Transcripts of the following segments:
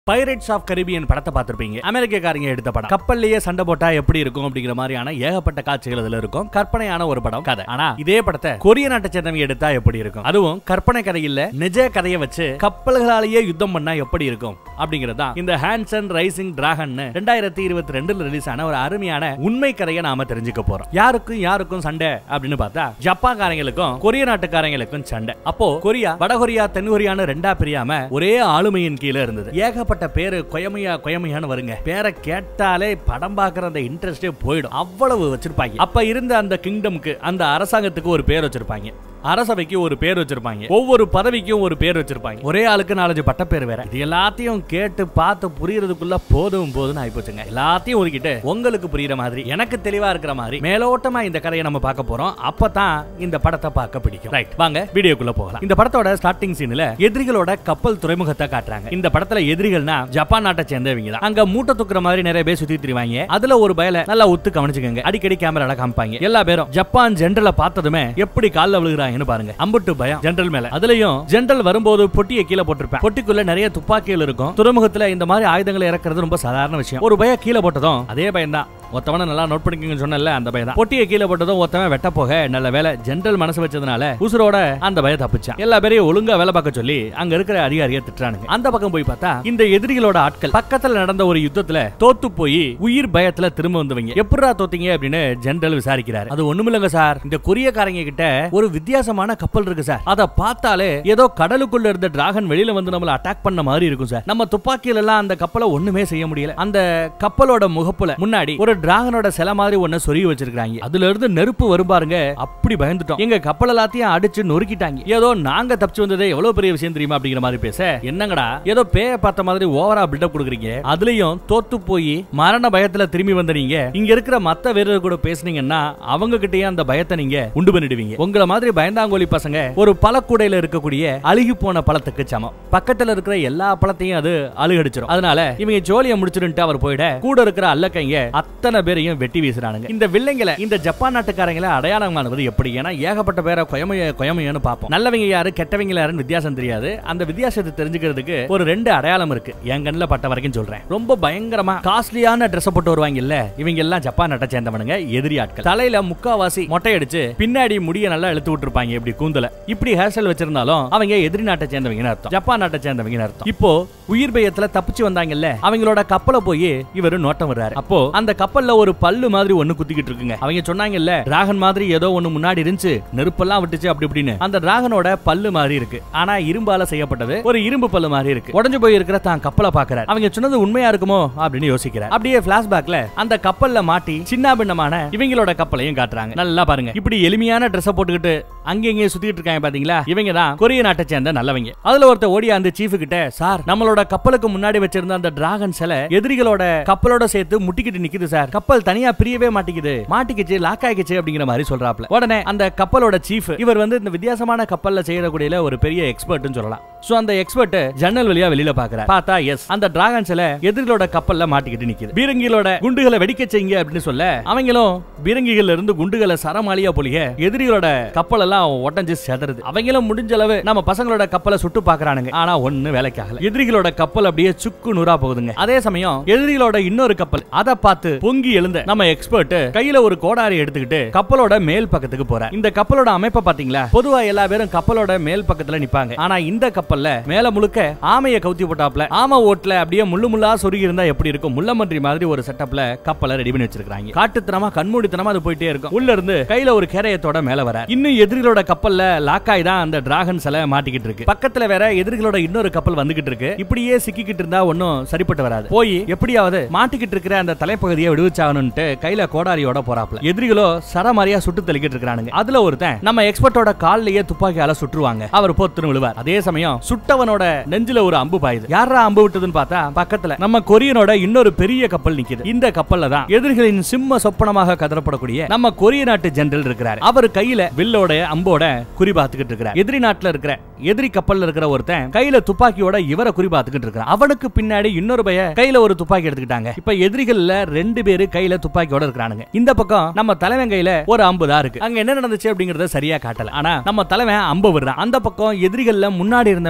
Pirates of Caribbean படத்தை பார்த்திருப்பீங்க அமெரிக்கக்காரங்க எடுத்த படம் கப்பல்லையே சண்டை போட்டா எப்படி இருக்கும் அப்படிங்கிற மாதிரியான ஏகப்பட்ட காட்சிகள் இதுல இருக்கும் கற்பனையான ஒரு படம் கதை ஆனா இதே படத்தை கொரிய நாட்டை சேர்ந்தவங்க எடுத்தா எப்படி இருக்கும் அதுவும் கற்பனை கதை இல்ல நிஜ கதையை வச்சு கப்பல்களாலேயே யுத்தம் பண்ணா எப்படி இருக்கும் அப்படிங்கிறது தான் இந்த ஹேண்ட்சன் ரைசிங் டிராகன் ரெண்டாயிரத்தி இருபத்தி ரெண்டுல ரிலீஸ் ஆன ஒரு அருமையான உண்மை கதையை நாம தெரிஞ்சுக்க போறோம் யாருக்கும் யாருக்கும் சண்டை அப்படின்னு பார்த்தா ஜப்பான்காரங்களுக்கும் கொரிய நாட்டுக்காரங்களுக்கும் சண்டை அப்போ கொரியா வடகொரியா தென்கொரியான்னு ரெண்டா பிரியாம ஒரே ஆளுமையின் கீழே இருந்தது ஏகப்பட்ட பேரு கொயமையா கொயமையான்னு வருங்க பேரை கேட்டாலே படம் பார்க்கற அந்த இன்ட்ரெஸ்டே போயிடும் அவ்வளவு வச்சிருப்பாங்க அப்ப இருந்த அந்த கிங்டம்க்கு அந்த அரசாங்கத்துக்கு ஒரு பேர் வச்சிருப்பாங்க அரசவைக்கு ஒரு பேர் வச்சிருப்பாங்க ஒவ்வொரு பதவிக்கும் ஒரு பேர் வச்சிருப்பாங்க ஒரே ஆளுக்கு நாலஞ்சு பட்ட பேர் வேற இது எல்லாத்தையும் கேட்டு பார்த்து புரியறதுக்குள்ள போதும் போதும்னு ஆயிப்போச்சுங்க எல்லாத்தையும் ஒதுக்கிட்டு உங்களுக்கு புரியுற மாதிரி எனக்கு தெளிவா இருக்கிற மாதிரி மேலோட்டமா இந்த கதையை நம்ம பார்க்க போறோம் அப்பதான் இந்த படத்தை பார்க்க பிடிக்கும் ரைட் வாங்க வீடியோக்குள்ள போகலாம் இந்த படத்தோட ஸ்டார்டிங் சீன்ல எதிரிகளோட கப்பல் துறைமுகத்தை காட்டுறாங்க இந்த படத்துல எதிரிகள்னா ஜப்பான் நாட்டை சேர்ந்தவங்க தான் அங்க மூட்டை தூக்குற மாதிரி நிறைய பேர் சுத்தி திரிவாங்க அதுல ஒரு பயல நல்லா ஒத்து கவனிச்சுக்கோங்க அடிக்கடி கேமரால காமிப்பாங்க எல்லா பேரும் ஜப்பான் ஜென்ரலை பார்த்ததுமே எப்படி கால்ல விழுகிறாங்கன்னு பாருங்க அம்புட்டு பயம் ஜென்ரல் மேல அதுலயும் ஜென்ரல் வரும்போது பொட்டியை கீழே போட்டிருப்பேன் பொட்டிக்குள்ள நிறைய துப்பாக்கிகள் இருக்கும் துறைமுகத்துல இந்த மாதிரி ஆயுதங்களை இறக்குறது ரொம்ப சாதாரண விஷயம் ஒரு பய கீழே போட்டதும் அதே பயம் தான் ஒத்தவன நல்லா நோட் பண்ணிக்கங்கன்னு சொன்னல அந்த பயம் தான் பொட்டியை கீழே போட்டதும் ஒத்தவன் வெட்ட போக நல்ல வேலை ஜென்ரல் மனசு வச்சதுனால உசுரோட அந்த பய தப்பிச்சான் எல்லா பேரையும் ஒழுங்கா வேலை பார்க்க சொல்லி அங்க இருக்கிற அதிகாரியை திட்டுறானுங்க அந்த பக்கம் போய் பார்த்தா இந்த எதிரிகளோட ஆட்கள் பக்கத்துல நடந்த ஒரு யுத்தத்துல தோத்து போய் உயிர் பயத்துல திரும்ப வந்தவங்க எப்படிடா தோத்தீங்க அப்படின்னு ஜெனரல் விசாரிக்கிறாரு அது ஒண்ணுமில்லைங்க சார் இந்த கொரியக்காரங்க கிட்ட ஒரு வித்தியாசமான கப்பல் இருக்கு சார் அதை பார்த்தாலே ஏதோ கடலுக்குள்ள இருந்த டிராகன் வெளியில வந்து நம்மள அட்டாக் பண்ண மாதிரி இருக்கும் சார் நம்ம துப்பாக்கியில எல்லாம் அந்த கப்பலை ஒண்ணுமே செய்ய முடியல அந்த கப்பலோட முகப்புல முன்னாடி ஒரு டிராகனோட சிலை மாதிரி ஒண்ணு சொருகி வச்சிருக்காங்க அதுல இருந்து நெருப்பு வரும் பாருங்க அப்படி பயந்துட்டோம் எங்க கப்பல் எல்லாத்தையும் அடிச்சு நொறுக்கிட்டாங்க ஏதோ நாங்க தப்பிச்சு வந்ததே எவ்வளவு பெரிய விஷயம் தெரியுமா அப்படிங்கிற மாதிரி பேச என்னங்கடா ஏதோ பேய பார்த்த மாதிரி ஓவரா பில்டப் கொடுக்குறீங்க அதுலயும் தோத்து போய் மரண பயத்துல திரும்பி வந்த நீங்க இங்க இருக்கிற மத்த வீரர் கூட பேசுனீங்கன்னா அவங்க கிட்டயே அந்த பயத்தை நீங்க உண்டு பண்ணிடுவீங்க உங்கள மாதிரி பயந்தாங்கோலி பசங்க ஒரு பழக்கூடையில இருக்கக்கூடிய அழுகி போன பழத்துக்கு சமம் பக்கத்துல இருக்கிற எல்லா பழத்தையும் அது அழுகடிச்சிடும் அதனால இவங்க ஜோலியை முடிச்சிருன்ட்டு அவர் போயிட கூட இருக்கிற அல்லக்கைங்க அத்தனை பேரையும் வெட்டி வீசுறானுங்க இந்த வில்லைங்களை இந்த ஜப்பான் நாட்டுக்காரங்களை அடையாளம் காணுவது எப்படி ஏன்னா ஏகப்பட்ட பேரை கொயமைய கொயமையன்னு பார்ப்போம் நல்லவங்க யாரு கெட்டவங்க யாருன்னு வித்தியாசம் தெரியாது அந்த வித்தியாசத்தை தெரிஞ்சுக்கிறதுக்கு ஒரு ரெண்டு அடையாளம் இருக்கு என் கண்ணில் பட்ட வரைக்கும் சொல்றேன் ரொம்ப பயங்கரமா காஸ்ட்லியான ட்ரெஸ் போட்டு வருவாங்க இல்ல இவங்க எல்லாம் ஜப்பான் நாட்டை சேர்ந்தவனுங்க எதிரி ஆட்கள் தலையில முக்காவாசி மொட்டை அடிச்சு பின்னாடி முடிய நல்லா இழுத்து விட்டுருப்பாங்க இப்படி கூந்தல இப்படி ஹேர் ஸ்டைல் வச்சிருந்தாலும் அவங்க எதிரி நாட்டை சேர்ந்தவங்கன்னு அர்த்தம் ஜப்பான் நாட்டை சேர்ந்தவங்கன்னு அர்த்தம் இப்போ உயிர் பயத்துல தப்பிச்சு வந்தாங்கல்ல அவங்களோட கப்பலை போய் இவரு நோட்டம் விடுறாரு அப்போ அந்த கப்பல்ல ஒரு பல்லு மாதிரி ஒண்ணு குத்திக்கிட்டு இருக்குங்க அவங்க சொன்னாங்கல்ல டிராகன் மாதிரி ஏதோ ஒண்ணு முன்னாடி இருந்துச்சு நெருப்பெல்லாம் விட்டுச்சு அப்படி இப்படின்னு அந்த டிராகனோட பல்லு மாதிரி இருக்கு ஆனா இரும்பால செய்யப்பட்டது ஒரு இரும்பு பல்லு மாதிரி இருக்கு உடஞ்சு போய் இருக்கிற தான் கப்பலை பாக்குறாரு அவங்க சொன்னது உண்மையா இருக்குமோ அப்படின்னு யோசிக்கிறார் அப்படியே பிளாஷ்பேக்ல அந்த கப்பல்ல மாட்டி சின்ன பின்னமான இவங்களோட கப்பலையும் காட்டுறாங்க நல்லா பாருங்க இப்படி எளிமையான ட்ரெஸ் போட்டுக்கிட்டு அங்க இங்கே சுத்திட்டு இருக்காங்க பாத்தீங்களா இவங்க தான் கொரிய நாட்டை சேர்ந்த நல்லவங்க அதுல ஒருத்த ஓடியா அந்த சீஃப் கிட்ட சார் நம்மளோட கப்பலுக்கு முன்னாடி வச்சிருந்த அந்த டிராகன் சிலை எதிரிகளோட கப்பலோட சேர்த்து முட்டிக்கிட்டு நிக்குது சார் கப்பல் தனியா பிரியவே மாட்டேங்குது மாட்டிக்கிச்சு லாக் ஆகிச்சு அப்படிங்கிற மாதிரி சொல்றாப்ல உடனே அந்த கப்பலோட சீஃப் இவர் வந்து இந்த வித்தியாசமான கப்பல்ல செய்யக்கூடிய ஒரு பெரிய எக்ஸ்பர்ட்னு சொல்லலாம் சோ அந்த எக்ஸ்பர்ட் ஜன்னல் வழியா வெளியில பாக்குறாரு பார்த்தா எஸ் அந்த டிராகன் சிலை எதிரிகளோட கப்பல்ல மாட்டிக்கிட்டு நிக்குது பீரங்கிகளோட குண்டுகளை வெடிக்க செய்யுங்க அப்படின்னு சொல்ல அவங்களும் பீரங்கிகள் இருந்து குண்டுகளை சரமாலியா பொழிய எதிரிகளோட கப்பல் எல்லாம் ஒட்டஞ்சு செதறுது அவங்களும் முடிஞ்ச அளவு நம்ம பசங்களோட கப்பலை சுட்டு பாக்குறானுங்க ஆனா ஒண்ணு வேலைக்கு ஆகல எதிரிகளோட கப்பல் அப்படியே சுக்கு நூறா போகுதுங்க அதே சமயம் எதிரிகளோட இன்னொரு கப்பல் அதை பார்த்து பொங்கி எழுந்த நம்ம எக்ஸ்பர்ட் கையில ஒரு கோடாரி எடுத்துக்கிட்டு கப்பலோட மேல் பக்கத்துக்கு போறார் இந்த கப்பலோட அமைப்பை பாத்தீங்களா பொதுவா எல்லா பேரும் கப்பலோட மேல் பக்கத்துல நிப்பாங்க ஆனா இந்த கப்பல்ல மேல முழுக்க ஆமைய கவுத்தி போட்டாப்ல ஆமை ஓட்டுல அப்படியே முள்ளு முள்ளா சொருகி இருந்தா எப்படி இருக்கும் முள்ளமன்றி மாதிரி ஒரு செட்டப்ல கப்பலை ரெடி பண்ணி வச்சிருக்காங்க காட்டுத்தனமா கண்மூடித்தனமா அது போயிட்டே இருக்கும் உள்ள இருந்து கையில ஒரு கேரயத்தோட மேல வர இன்னும் எதிரிகளோட கப்பல்ல லாக்காய் தான் அந்த டிராகன் சிலை மாட்டிக்கிட்டு இருக்கு பக்கத்துல வேற எதிரிகளோட இன்னொரு கப்பல் வந்துகிட்டு இருக்கு இப்படியே சிக்கிக்கிட்டு இருந்தா ஒன்னும் சரிப்பட்டு வராது போய் எப்படியாவது மாட்டிக்கிட்டு இருக்கிற அந்த தலைப்பகுதியை விடுவிச்சாகணும்ட்டு கையில கோடாரியோட போறாப்ல எதிரிகளோ சரமாரியா சுட்டு தெளிக்கிட்டு இருக்கானுங்க அதுல ஒருத்தன் நம்ம எக்ஸ்பர்ட்டோட கால்லயே துப்பாக்கியால சுற்றுவாங்க அவர் பொத்துன்னு விழுவார் அதே சமயம் சுட்டவனோட நெஞ்சில ஒரு அம்பு பாயுது யாரா அம்பு விட்டதுன்னு பார்த்தா பக்கத்துல நம்ம கொரியனோட இன்னொரு பெரிய கப்பல் நிக்குது இந்த கப்பல்ல தான் எதிரிகளின் சிம்ம சொப்பனமாக கதறப்படக்கூடிய நம்ம கொரிய நாட்டு ஜெனரல் இருக்கிறார் அவர் கையில வில்லோட அம்போட குறி பார்த்துக்கிட்டு இருக்கிறார் எதிரி நாட்டுல இருக்கிற எதிரி கப்பல்ல இருக்கிற ஒருத்தன் கையில துப்பாக்கியோட இவரை குறி பார்த்துக்கிட்டு இருக்கிறான் அவனுக்கு பின்னாடி இன்னொரு பைய கையில ஒரு துப்பாக்கி எடுத்துக்கிட்டாங்க இப்ப எதிரிகள்ல ரெண்டு பேரு கையில துப்பாக்கியோட இருக்கிறானுங்க இந்த பக்கம் நம்ம தலைவன் கையில ஒரு அம்பு தான் இருக்கு அங்க என்ன நடந்துச்சு அப்படிங்கறத சரியா காட்டல ஆனா நம்ம தலைவன் அம்பு விடுறான் அந்த பக்கம் எதிரிகள்ல முன்னாடி இருந்த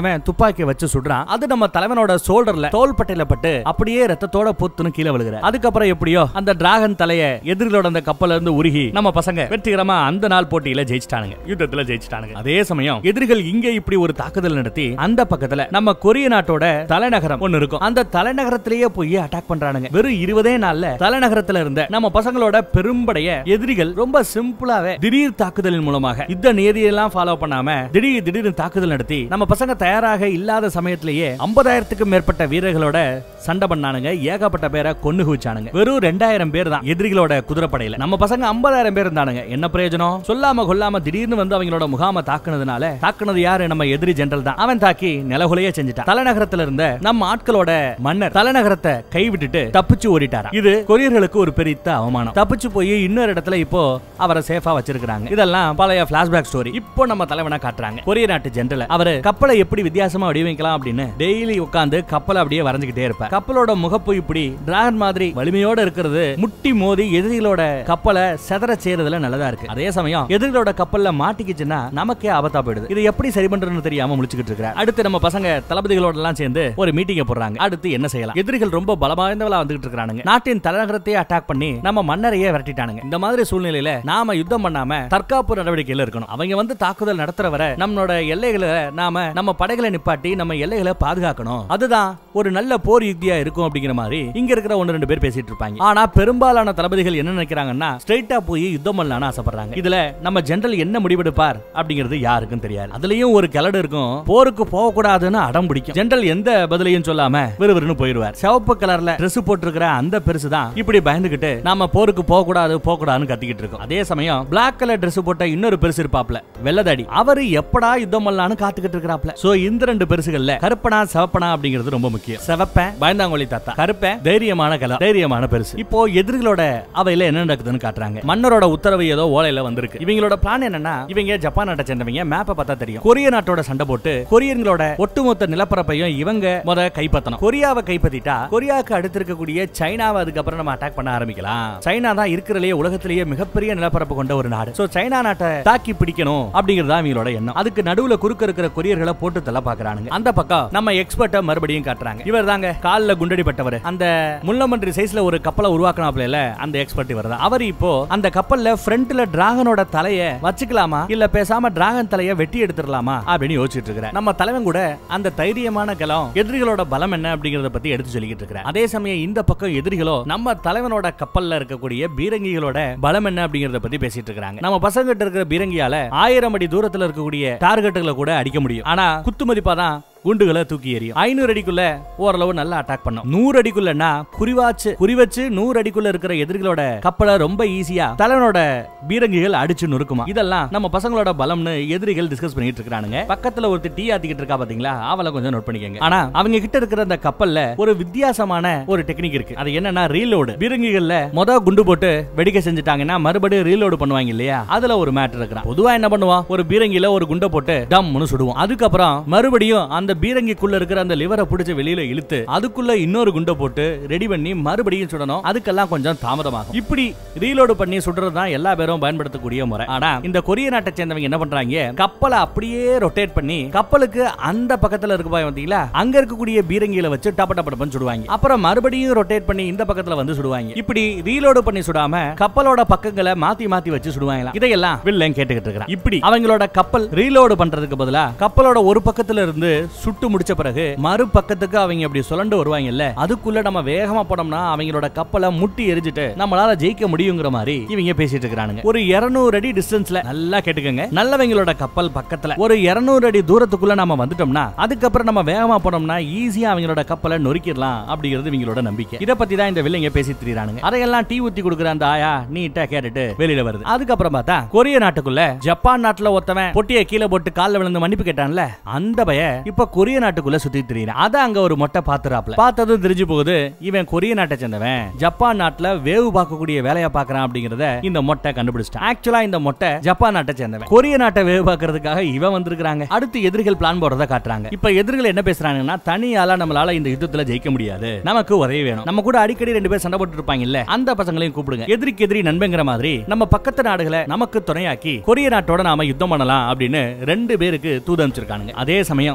சேர்ந்தவன் துப்பாக்கியை வச்சு சுடுறான் அது நம்ம தலைவனோட சோல்டர்ல தோள்பட்டையில பட்டு அப்படியே ரத்தத்தோட பொத்துன்னு கீழே விழுகிற அதுக்கப்புறம் எப்படியோ அந்த டிராகன் தலைய எதிரிகளோட அந்த கப்பல்ல இருந்து உருகி நம்ம பசங்க வெற்றிகரமா அந்த நாள் போட்டியில ஜெயிச்சிட்டானுங்க யுத்தத்துல ஜெயிச்சிட்டானுங்க அதே சமயம் எதிரிகள் இங்க இப்படி ஒரு தாக்குதல் நடத்தி அந்த பக்கத்துல நம்ம கொரிய நாட்டோட தலைநகரம் ஒன்னு இருக்கும் அந்த தலைநகரத்திலேயே போய் அட்டாக் பண்றானுங்க வெறும் இருபதே நாள்ல தலைநகரத்துல இருந்த நம்ம பசங்களோட பெரும்படைய எதிரிகள் ரொம்ப சிம்பிளாவே திடீர் தாக்குதலின் மூலமாக யுத்த நியதியெல்லாம் ஃபாலோ பண்ணாம திடீர் திடீர்னு தாக்குதல் நடத்தி நம்ம பசங்க தயாராக இல்லாத சமயத்திலேயே ஐம்பதாயிரத்துக்கும் மேற்பட்ட வீரர்களோட சண்டை பண்ணானுங்க ஏகப்பட்ட பேரை கொன்னு குவிச்சானுங்க வெறும் ரெண்டாயிரம் பேர் தான் எதிரிகளோட குதிரைப்படையில நம்ம பசங்க ஐம்பதாயிரம் பேர் இருந்தானுங்க என்ன பிரயோஜனம் சொல்லாம கொல்லாம திடீர்னு வந்து அவங்களோட முகாம தாக்குனதுனால தாக்குனது யாரு நம்ம எதிரி ஜெனரல் தான் அவன் தாக்கி நிலகுலையே செஞ்சுட்டான் தலைநகரத்துல இருந்த நம்ம ஆட்களோட மன்னர் தலைநகரத்தை கைவிட்டுட்டு தப்பிச்சு ஓடிட்டாராம் இது கொரியர்களுக்கு ஒரு பெரிய அவமானம் தப்பிச்சு போய் இன்னொரு இடத்துல இப்போ அவரை சேஃபா வச்சிருக்காங்க இதெல்லாம் பழைய பிளாஷ்பேக் ஸ்டோரி இப்போ நம்ம தலைவனா காட்டுறாங்க கொரிய நாட்டு ஜெனரல் அவரு கப்பலை எப்படி வித்தியாசமா வடிவமைக்கலாம் அப்படின்னு டெய்லி உட்கார்ந்து கப்பலை அப்படியே வரைஞ்சுக்கிட்டே இருப்பார் கப்பலோட முகப்பு இப்படி டிராகன் மாதிரி வலிமையோட இருக்கிறது முட்டி மோதி எதிரிகளோட கப்பலை செதற செய்யறதுல நல்லதா இருக்கு அதே சமயம் எதிரிகளோட கப்பல்ல மாட்டிக்கிச்சுன்னா நமக்கே ஆபத்தா போயிடுது இது எப்படி சரி பண்றதுன்னு தெரியாம முழிச்சுக்கிட்டு இருக்கிறார் அடுத்து நம்ம பசங்க தளபதிகளோட எல்லாம் சேர்ந்து ஒரு மீட்டிங்க போடுறாங்க அடுத்து என்ன செய்யலாம் எதிரிகள் ரொம்ப பலமாய்ந்தவளா வந்துகிட்டு இருக்கானுங்க நாட்டின் தலைநகரத்தையே அட்டாக் பண்ணி நம்ம மன்னரையே விரட்டிட்டானுங்க இந்த மாதிரி சூழ்நிலையில நாம யுத்தம் பண்ணாம தற்காப்பு நடவடிக்கையில இருக்கணும் அவங்க வந்து தாக்குதல் நடத்துற வரை நம்மளோட எல்லைகளை நாம நம்ம படைகளை நிப்பாட்டி நம்ம எல்லைகளை பாதுகாக்கணும் அதுதான் ஒரு நல்ல போர் யுக்தியா இருக்கும் அப்படிங்கிற மாதிரி இங்க இருக்கிற ஒன்னு ரெண்டு பேர் பேசிட்டு இருப்பாங்க ஆனா பெரும்பாலான தளபதிகள் என்ன நினைக்கிறாங்கன்னா ஸ்ட்ரைட்டா போய் யுத்தம் பண்ணலாம்னு ஆசைப்படுறாங்க இதுல நம்ம ஜெனரல் என்ன முடிவெடுப்பார் அப்படிங்கிறது யாருக்கும் தெரியாது அதுலயும் ஒரு கிளடு இருக்கும் போருக்கு போக கூடாதுன்னு அடம் பிடிக்கும் ஜெனரல் எந்த பதிலையும் சொல்லாம விறுவிறுன்னு போயிடுவார் சிவப்பு கலர்ல Dress போட்டிருக்கிற அந்த பெருசு தான் இப்படி பயந்துகிட்டு நாம போருக்கு போக கூடாது போக கூடாதுன்னு கத்திக்கிட்டு இருக்கோம் அதே சமயம் Black கலர் Dress போட்ட இன்னொரு பெருசு இருப்பாப்ல வெள்ளதாடி அவரு எப்படா யுத்தம் பண்ணலாம்னு காத்துக்கிட்டு இருக்கிறாப்ல சோ இந்த ரெண்டு பெருசுகள்ல கருப்பனா சிவப்பனா அப்படிங்கிறது ரொம்ப முக்கியம் சிவப்பன் பயந்தாங்கோலி தாத்தா கருப்பன் தைரியமான கலர் தைரியமான பெருசு இப்போ எதிரிகளோட அவையில என்ன நடக்குதுன்னு காட்டுறாங்க மன்னரோட உத்தரவு ஏதோ ஓலையில வந்திருக்கு இவங்களோட பிளான் என்னன்னா இவங்க ஜப்பான் நாட்டை சேர்ந்தவங்க மேப்பை பார்த்தா தெரியும் கொரிய நாட்டோட சண்டை போட்டு கொரியன்களோட ஒட்டுமொத்த நிலப்பரப்பையும் இவங்க முத கைப்பற்றணும் கொரியாவை கைப்பற்றிட்டா கொரியாவுக்கு அடுத்து இருக்கக்கூடிய சைனாவை அதுக்கப்புறம் நம்ம அட்டாக் பண்ண ஆரம்பிக்கலாம் சைனா தான் இருக்கிறதுலயே உலகத்திலேயே மிகப்பெரிய நிலப்பரப்பு கொண்ட ஒரு நாடு சோ சைனா நாட்டை தாக்கி பிடிக்கணும் அப்படிங்கிறது தான் இவங்களோட எண்ணம் அதுக்கு நடுவுல குறுக்க இருக்கிற கொரியர்களை போட்டு தள்ள பாக்குறானுங்க அந்த பக்கம் நம்ம எக்ஸ்பர்ட்ட மறுபடியும் காட்டுறாங்க இவர் தாங்க கால்ல குண்டடிப்பட்டவர் அந்த முள்ளமன்றி சைஸ்ல ஒரு கப்பலை உருவாக்கணாப்ல இல்ல அந்த எக்ஸ்பர்ட் இவர் தான் அவர் இப்போ அந்த கப்பல்ல ஃப்ரண்ட்ல டிராகனோட தலைய வச்சுக்கலாமா இல்ல பேசாம டிராகன் தலைய வெட்டி எடுத்துடலாமா அப்படின்னு யோசிச்சுட்டு இருக்கிறேன் நம்ம தலைவன் கூட அந்த தைரியமான கலம் எதிரிகளோட பலம் என்ன அப்படிங்கறத பத்தி எடுத்து சொல்லிக்கிட்டு இருக்கிறேன் அதே சமயம் இந்த பக்கம் எதிரிகளோ நம்ம தலைவனோட கப்பல்ல இருக்கக்கூடிய பீரங்கிகளோட பலம் என்ன அப்படிங்கறத பத்தி பேசிட்டு இருக்காங்க நம்ம பசங்க கிட்ட இருக்கிற பீரங்கியால ஆயிரம் அடி தூரத்துல இருக்கக்கூடிய டார்கெட்டுகளை கூட அடிக்க முடியும் ஆனா குத்து மதிப்பா தான் குண்டுகளை தூக்கி எறியும் ஐநூறு அடிக்குள்ள ஓரளவு நல்லா அட்டாக் பண்ணும் நூறு அடிக்குள்ளனா குறிவாச்சு குறிவச்சு நூறு அடிக்குள்ள இருக்கிற எதிரிகளோட கப்பலை ரொம்ப ஈஸியா தலைவனோட பீரங்கிகள் அடிச்சு நொறுக்குமா இதெல்லாம் நம்ம பசங்களோட பலம்னு எதிரிகள் டிஸ்கஸ் பண்ணிட்டு இருக்கானுங்க பக்கத்துல ஒருத்தர் டீ ஆத்திக்கிட்டு இருக்கா பாத்தீங்களா அவளை கொஞ்சம் நோட் பண்ணிக்கங்க ஆனா அவங்க கிட்ட இருக்கிற அந்த கப்பல்ல ஒரு வித்தியாசமான ஒரு டெக்னிக் இருக்கு அது என்னன்னா ரீலோடு பீரங்கிகள்ல மொத குண்டு போட்டு வெடிக்க செஞ்சுட்டாங்கன்னா மறுபடியும் ரீலோடு பண்ணுவாங்க இல்லையா அதுல ஒரு மேட்டர் இருக்கிறான் பொதுவா என்ன பண்ணுவான் ஒரு பீரங்கில ஒரு குண்டை போட்டு டம்னு சுடுவோம் அதுக்கப்புறம் மறுபடியும் அந்த பீரங்கிக்குள்ள இருக்கிற அந்த லிவரை பிடிச்சு வெளியில இழுத்து அதுக்குள்ள இன்னொரு குண்டை போட்டு ரெடி பண்ணி மறுபடியும் சுடணும் அதுக்கெல்லாம் கொஞ்சம் தாமதமாகும் இப்படி ரீலோடு பண்ணி சுடுறது தான் எல்லா பேரும் பயன்படுத்தக்கூடிய முறை ஆனா இந்த கொரிய நாட்டை சேர்ந்தவங்க என்ன பண்றாங்க கப்பலை அப்படியே ரொட்டேட் பண்ணி கப்பலுக்கு அந்த பக்கத்துல இருக்கு பாய் வந்தீங்களா அங்க இருக்கக்கூடிய பீரங்கியில வச்சு டப்ப டப்ப டப்பன்னு சுடுவாங்க அப்புறம் மறுபடியும் ரொட்டேட் பண்ணி இந்த பக்கத்துல வந்து சுடுவாங்க இப்படி ரீலோடு பண்ணி சுடாம கப்பலோட பக்கங்களை மாத்தி மாத்தி வச்சு சுடுவாங்களா இதையெல்லாம் வில்லன் கேட்டுக்கிட்டு இருக்கிறான் இப்படி அவங்களோட கப்பல் ரீலோடு பண்றதுக்கு பதிலா கப்பலோட ஒரு பக்கத்துல இருந்து சுட்டு முடிச்ச பிறகு மறு பக்கத்துக்கு அவங்க அப்படி சுழண்டு வருவாங்கல்ல அதுக்குள்ள நம்ம வேகமா போனோம்னா அவங்களோட கப்பலை முட்டி எரிஞ்சிட்டு நம்மளால ஜெயிக்க முடியுங்கிற மாதிரி இவங்க பேசிட்டு இருக்கானுங்க ஒரு 200 அடி டிஸ்டன்ஸ்ல நல்லா கேட்டுக்கங்க நல்லவங்களோட கப்பல் பக்கத்துல ஒரு 200 அடி தூரத்துக்குள்ள நம்ம வந்துட்டோம்னா அதுக்கப்புறம் நம்ம வேகமா போனோம்னா ஈஸியா அவங்களோட கப்பலை நொறுக்கிடலாம் அப்படிங்கிறது இவங்களோட நம்பிக்கை இத பத்தி தான் இந்த வில்லைங்க பேசி திரிறானுங்க அதையெல்லாம் டீ ஊத்தி கொடுக்குற அந்த ஆயா நீட்டா கேட்டுட்டு வெளியில வருது அதுக்கப்புறம் பார்த்தா கொரிய நாட்டுக்குள்ள ஜப்பான் நாட்டுல ஒருத்தவன் பொட்டியை கீழே போட்டு கால்ல விழுந்து மன்னிப்பு கேட்டான்ல அந்த பய இப்ப கொரிய நாட்டுக்குள்ள சுத்தி திரியிறான் அத அங்க ஒரு மொட்டை பாத்துறாப்ல பார்த்ததும் தெரிஞ்சு போகுது இவன் கொரிய நாட்டை சேர்ந்தவன் ஜப்பான் நாட்டுல வேவு பார்க்கக்கூடிய வேலையை பாக்குறான் அப்படிங்கறத இந்த மொட்டை கண்டுபிடிச்சிட்டான் ஆக்சுவலா இந்த மொட்டை ஜப்பான் நாட்டை சேர்ந்தவன் கொரிய நாட்டை வேவு பார்க்கறதுக்காக இவன் வந்திருக்காங்க அடுத்து எதிரிகள் பிளான் போடுறத காட்டுறாங்க இப்ப எதிரிகள் என்ன பேசுறாங்கன்னா தனியால நம்மளால இந்த யுத்தத்துல ஜெயிக்க முடியாது நமக்கு உதவி வேணும் நம்ம கூட அடிக்கடி ரெண்டு பேர் சண்டை போட்டு இருப்பாங்க இல்ல அந்த பசங்களையும் கூப்பிடுங்க எதிரிக்கு எதிரி நண்பங்கிற மாதிரி நம்ம பக்கத்து நாடுகளை நமக்கு துணையாக்கி கொரிய நாட்டோட நாம யுத்தம் பண்ணலாம் அப்படின்னு ரெண்டு பேருக்கு தூது அனுப்பிச்சிருக்கானுங்க அதே சமயம் அந்த பக்கம்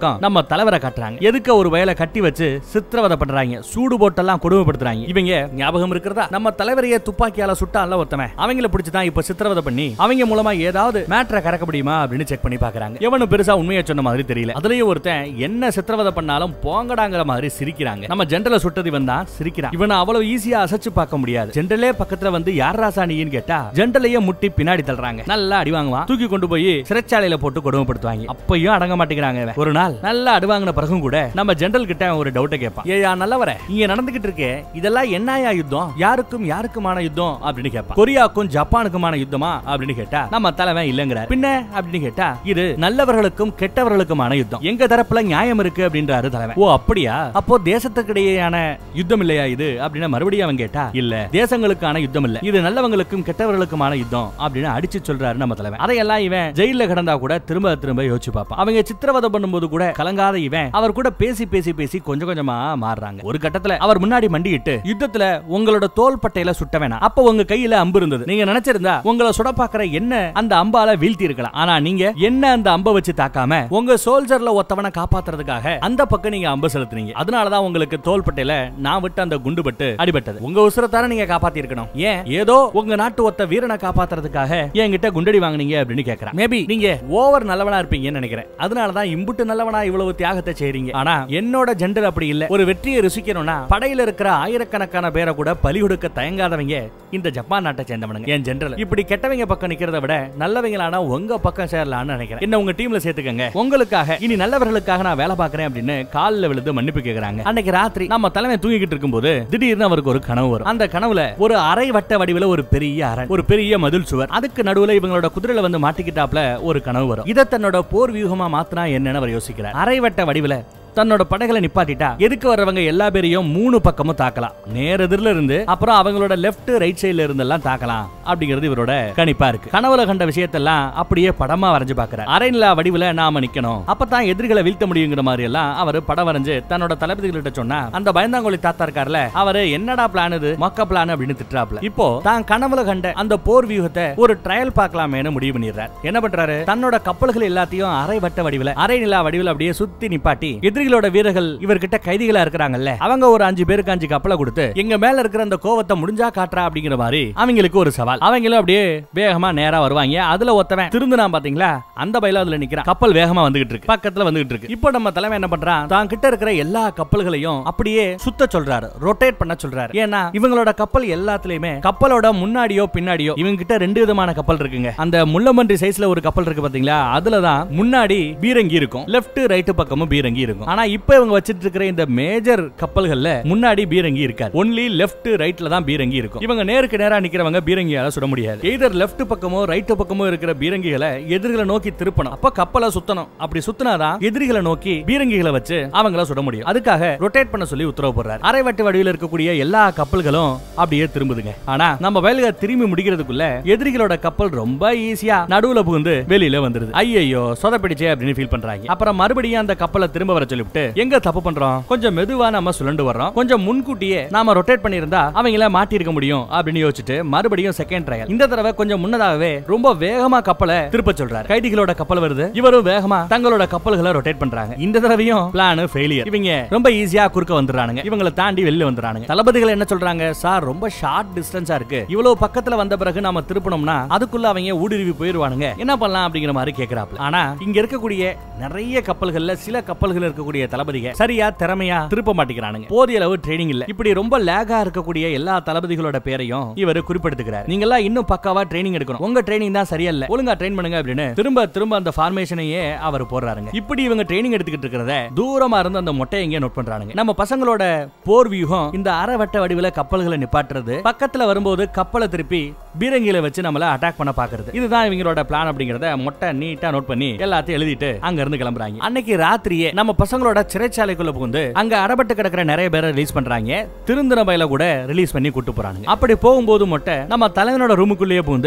பக்கம் நம்ம தலைவரை காட்டுறாங்க எதுக்க ஒரு வயலை கட்டி வச்சு சித்திரவதை பண்றாங்க சூடு போட்டெல்லாம் கொடுமைப்படுத்துறாங்க இவங்க ஞாபகம் இருக்கிறதா நம்ம தலைவரையே துப்பாக்கியால சுட்டான்ல ஒருத்தவன் அவங்கள பிடிச்சு தான் இப்ப சித்திரவதை பண்ணி அவங்க மூலமா ஏதாவது மேட்ரை கறக்க முடியுமா அப்படின்னு செக் பண்ணி பாக்குறாங்க எவனும் பெருசா உண்மையை சொன்ன மாதிரி தெரியல அதுலயும் ஒருத்தன் என்ன சித்திரவதை பண்ணாலும் போங்கடாங்கிற மாதிரி சிரிக்கிறாங்க நம்ம ஜென்ரல சுட்டது இவன் தான் சிரிக்கிறான் இவனை அவ்வளவு ஈஸியா அசைச்சு பார்க்க முடியாது ஜென்ரலே பக்கத்துல வந்து யார் ராசானின்னு கேட்டா ஜென்ரலையே முட்டி பின்னாடி தள்ளுறாங்க நல்லா அடி வாங்குவான் தூக்கி கொண்டு போய் சிறைச்சாலையில போட்டு கொடுமைப்படுத்துவாங்க அப்பயும் அடங்க மாட்டேங்கிறாங்க இவன். ஒரு நாள் நல்லா அடி வாங்கின பிறகும் கூட நம்ம ஜெனரல் கிட்ட அவன் ஒரு டவுட்டை கேட்பான் ஏயா நல்லவரே இங்க நடந்துகிட்டு இருக்கே இதெல்லாம் என்னயா யுத்தம் யாருக்கும் யாருக்குமான யுத்தம் அப்படின்னு கேட்பான் கொரியாக்கும் ஜப்பானுக்குமான யுத்தமா அப்படின்னு கேட்டா நம்ம தலைவன் இல்லங்கிறார் பின்ன அப்படின்னு கேட்டா இது நல்லவர்களுக்கும் கெட்டவர்களுக்குமான யுத்தம் எங்க தரப்புல நியாயம் இருக்கு அப்படின்றாரு தலைவன் ஓ அப்படியா அப்போ தேசத்துக்கிடையேயான யுத்தம் இல்லையா இது அப்படின்னு மறுபடியும் அவன் கேட்டா இல்ல தேசங்களுக்கான யுத்தம் இல்ல இது நல்லவங்களுக்கும் கெட்டவர்களுக்குமான யுத்தம் அப்படின்னு அடிச்சு சொல்றாரு நம்ம தலைவன் அதையெல்லாம் இவன் ஜெயில கிடந்தா கூட திரும்ப திரும்ப யோசிச்சு பார்ப்பான் அவங்க சித்திரவதை பண்ணும்போது கூட கலங்காத இவன் அவர் கூட பேசி பேசி பேசி கொஞ்சம் கொஞ்சமா மாறுறாங்க ஒரு கட்டத்துல அவர் முன்னாடி மண்டியிட்டு யுத்தத்துல உங்களோட தோல் பட்டையில சுட்ட வேணாம் அப்ப உங்க கையில அம்பு இருந்தது நீங்க நினைச்சிருந்தா உங்களை சுட பாக்குற என்ன அந்த அம்பால வீழ்த்தி இருக்கலாம் ஆனா நீங்க என்ன அந்த அம்பை வச்சு தாக்காம உங்க சோல்ஜர்ல ஒத்தவனை காப்பாத்துறதுக்காக அந்த பக்கம் நீங்க அம்பு செலுத்துனீங்க அதனாலதான் உங்களுக்கு தோல் பட்டையில நான் விட்டு அந்த குண்டு பட்டு அடிபட்டது உங்க உசுரத்தார நீங்க காப்பாத்தி இருக்கணும் ஏன் ஏதோ உங்க நாட்டு ஒத்த வீரனை காப்பாத்துறதுக்காக என்கிட்ட குண்டடி வாங்குனீங்க அப்படின்னு கேக்குறான் மேபி நீங்க ஓவர் நல்லவனா இருப்பீங்கன்னு நினைக்கிறேன் அதனாலதான் இம்புட்டு நல்லவனா இவ்வளவு தியாகத்தை செய்றீங்க ஆனா என்னோட ஜெண்டர் அப்படி இல்ல ஒரு வெற்றியை ருசிக்கணும்னா படையில இருக்கிற ஆயிரக்கணக்கான பேரை கூட பலி கொடுக்க தயங்காதவங்க இந்த ஜப்பான் நாட்டை சேர்ந்தவனுங்க என் ஜெனரல் இப்படி கெட்டவங்க பக்கம் நிக்கிறத விட நல்லவங்களானா உங்க பக்கம் சேரலாம்னு நினைக்கிறேன் என்ன உங்க டீம்ல சேர்த்துக்கங்க உங்களுக்காக இனி நல்லவர்களுக்காக நான் வேலை பார்க்கறேன் அப்படின்னு காலில் விழுந்து மன்னிப்பு கேக்குறாங்க அன்னைக்கு ராத்திரி நம்ம தலைமை தூங்கிக்கிட்டு இருக்கும்போது திடீர்னு அவருக்கு ஒரு கனவு வரும் அந்த கனவுல ஒரு அரை வட்ட வடிவுல ஒரு பெரிய அரண் ஒரு பெரிய மதில் சுவர் அதுக்கு நடுவுல இவங்களோட குதிரையில வந்து மாட்டிக்கிட்டாப்ல ஒரு கனவு வரும் இதை தன்னோட போர் வியூகமா மாத்தினா என்னன்னு அவர் யோசிக்கிறார் அரை வட்ட வடிவுல தன்னோட படைகளை நிப்பாட்டிட்டா எதுக்கு வர்றவங்க எல்லா பேரையும் மூணு பக்கமும் தாக்கலாம் நேர் எதிரில இருந்து அப்புறம் அவங்களோட லெஃப்ட் ரைட் சைடுல இருந்து எல்லாம் தாக்கலாம் அப்படிங்கிறது இவரோட கணிப்பா இருக்கு கனவுல கண்ட விஷயத்தெல்லாம் அப்படியே படமா வரைஞ்சு பாக்குறாரு அரைநிலா வடிவுல நாம நிக்கணும் அப்பதான் எதிரிகளை வீழ்த்த முடியுங்கிற மாதிரி எல்லாம் அவர் படம் வரைஞ்சு தன்னோட தளபதிகள்கிட்ட சொன்னா அந்த பயந்தாங்கோலி தாத்தா இருக்கார்ல அவரு என்னடா பிளான் இது மொக்க பிளான் அப்படின்னு திட்டுறாப்ல இப்போ தான் கனவுல கண்ட அந்த போர் வியூகத்தை ஒரு ட்ரையல் பார்க்கலாமேன்னு முடிவு பண்ணிடுறாரு என்ன பண்றாரு தன்னோட கப்பல்கள் எல்லாத்தையும் அரை வட்ட வடிவுல அரை நிலா வடிவுல அப்படியே சுத்தி நிப்பாட்டி எதிரிகளோட வீரர்கள் இவர்கிட்ட கைதிகளா இருக்கிறாங்கல்ல அவங்க ஒரு அஞ்சு பேருக்கு அஞ்சு கப்பலை கொடுத்து எங்க மேல இருக்கிற அந்த கோவத்தை முடிஞ்சா காட்டுறா அப்படிங்கிற மாதிரி அவங்களுக்கு ஒரு சவால் அவங்களும் அப்படியே வேகமா நேரா வருவாங்க அதுல ஒருத்தவன் திருந்துனா பாத்தீங்களா அந்த பயில அதுல நிக்கிறான் கப்பல் வேகமா வந்துகிட்டு இருக்கு பக்கத்துல வந்துகிட்டு இருக்கு இப்போ நம்ம தலைமை என்ன பண்றான் தான் கிட்ட இருக்கிற எல்லா கப்பல்களையும் அப்படியே சுத்த சொல்றாரு ரொட்டேட் பண்ண சொல்றாரு ஏன்னா இவங்களோட கப்பல் எல்லாத்துலயுமே கப்பலோட முன்னாடியோ பின்னாடியோ இவங்க கிட்ட ரெண்டு விதமான கப்பல் இருக்குங்க அந்த முள்ளம்பன்றி சைஸ்ல ஒரு கப்பல் இருக்கு பாத்தீங்களா அதுலதான் முன்னாடி பீரங்கி இருக்கும் லெஃப்ட் ரைட் பக்கமும் பீரங்கி இருக்கும் ஆனா இப்ப இவங்க வச்சிட்டு இருக்கிற இந்த மேஜர் கப்பல்கள்ல முன்னாடி பீரங்கி இருக்காது ஒன்லி லெஃப்ட் ரைட்ல தான் பீரங்கி இருக்கும் இவங்க நேருக்கு நேரா நிக்கிறவங்க பீரங்கியால சுட முடியாது எய்தர் லெஃப்ட் பக்கமோ ரைட் பக்கமோ இருக்கிற பீரங்கிகளை எதிரிகளை நோக்கி திருப்பணும் அப்ப கப்பலை சுத்தணும் அப்படி சுத்தினாதான் எதிரிகளை நோக்கி பீரங்கிகளை வச்சு அவங்கள சுட முடியும் அதுக்காக ரொட்டேட் பண்ண சொல்லி உத்தரவு போடுறாரு அரைவட்ட வடிவில் இருக்கக்கூடிய எல்லா கப்பல்களும் அப்படியே திரும்புதுங்க ஆனா நம்ம வேலையை திரும்பி முடிக்கிறதுக்குள்ள எதிரிகளோட கப்பல் ரொம்ப ஈஸியா நடுவுல புகுந்து வெளியில வந்துருது ஐயோ சொதப்பிடிச்சே அப்படின்னு ஃபீல் பண்றாங்க அப்புறம் மறுபடியும் அந்த கப்பலை திரும்ப வர சொல்லிவிட்டு எங்க தப்பு பண்றோம் கொஞ்சம் மெதுவா நம்ம சுழண்டு வர்றோம் கொஞ்சம் முன்கூட்டியே நாம ரொட்டேட் பண்ணியிருந்தா அவங்கள மாட்டிருக்க முடியும் அப்படின்னு யோசிச்சுட்டு மறுபடியும் செகண்ட் ட்ரையல் இந்த தடவை கொஞ்சம் முன்னதாகவே ரொம்ப வேகமா கப்பலை திருப்ப சொல்றாரு கைதிகளோட கப்பல் வருது இவரும் வேகமா தங்களோட கப்பல்களை ரொட்டேட் பண்றாங்க இந்த தடவையும் பிளான் ஃபெயிலியர் இவங்க ரொம்ப ஈஸியா குறுக்க வந்துடுறானுங்க இவங்களை தாண்டி வெளில வந்துடுறானுங்க தளபதிகள் என்ன சொல்றாங்க சார் ரொம்ப ஷார்ட் டிஸ்டன்ஸா இருக்கு இவ்வளவு பக்கத்துல வந்த பிறகு நாம திருப்பணும்னா அதுக்குள்ள அவங்க ஊடுருவி போயிருவானுங்க என்ன பண்ணலாம் அப்படிங்கிற மாதிரி கேக்குறாப்ல ஆனா இங்க இருக்கக்கூடிய நிறைய கப்பல்கள்ல சில கப்பல்கள் இருக்கக்கூடிய தளபதிக சரியா திறமையா திருப்ப மாட்டேங்கிறானுங்க போதிய அளவு ட்ரைனிங் இல்ல இப்படி ரொம்ப லேகா இருக்கக்கூடிய எல்லா தளபதிகளோட பேரையும் இவர் குறிப்பிடுத்துக்கிறார் நீங்க எல்லாம் இன்னும் பக்காவா ட்ரைனிங் எடுக்கணும் உங்க ட்ரைனிங் தான் சரியில்லை ஒழுங்கா ட்ரெயின் பண்ணுங்க அப்படின்னு திரும்ப திரும்ப அந்த ஃபார்மேஷனையே அவர் போடுறாருங்க இப்படி இவங்க ட்ரைனிங் எடுத்துக்கிட்டு இருக்கிறத தூரமா இருந்து அந்த மொட்டையை எங்க நோட் பண்றானுங்க நம்ம பசங்களோட போர் வியூகம் இந்த அரை வட்ட வடிவுல கப்பல்களை நிப்பாட்டுறது பக்கத்துல வரும்போது கப்பலை திருப்பி பீரங்கில வச்சு நம்மள அட்டாக் பண்ண பாக்குறது இதுதான் இவங்களோட பிளான் அப்படிங்கறத மொட்டை நீட்டா நோட் பண்ணி எல்லாத்தையும் எழுதிட்டு அங்க இருந்து கிளம்புறாங்க அன்னைக்கு ராத்திரியே நம்ம பசங்களோட சிறைச்சாலைக்குள்ள புகுந்து அங்க அடபட்டு கிடக்கிற நிறைய பேரை ரிலீஸ் பண்றாங்க திருந்தின பயில கூட ரிலீஸ் பண்ணி கூட்டு போறாங்க அப்படி போகும்போது மொட்டை நம்ம தலைவனோட ரூமுக்குள்ளேயே புகுந்து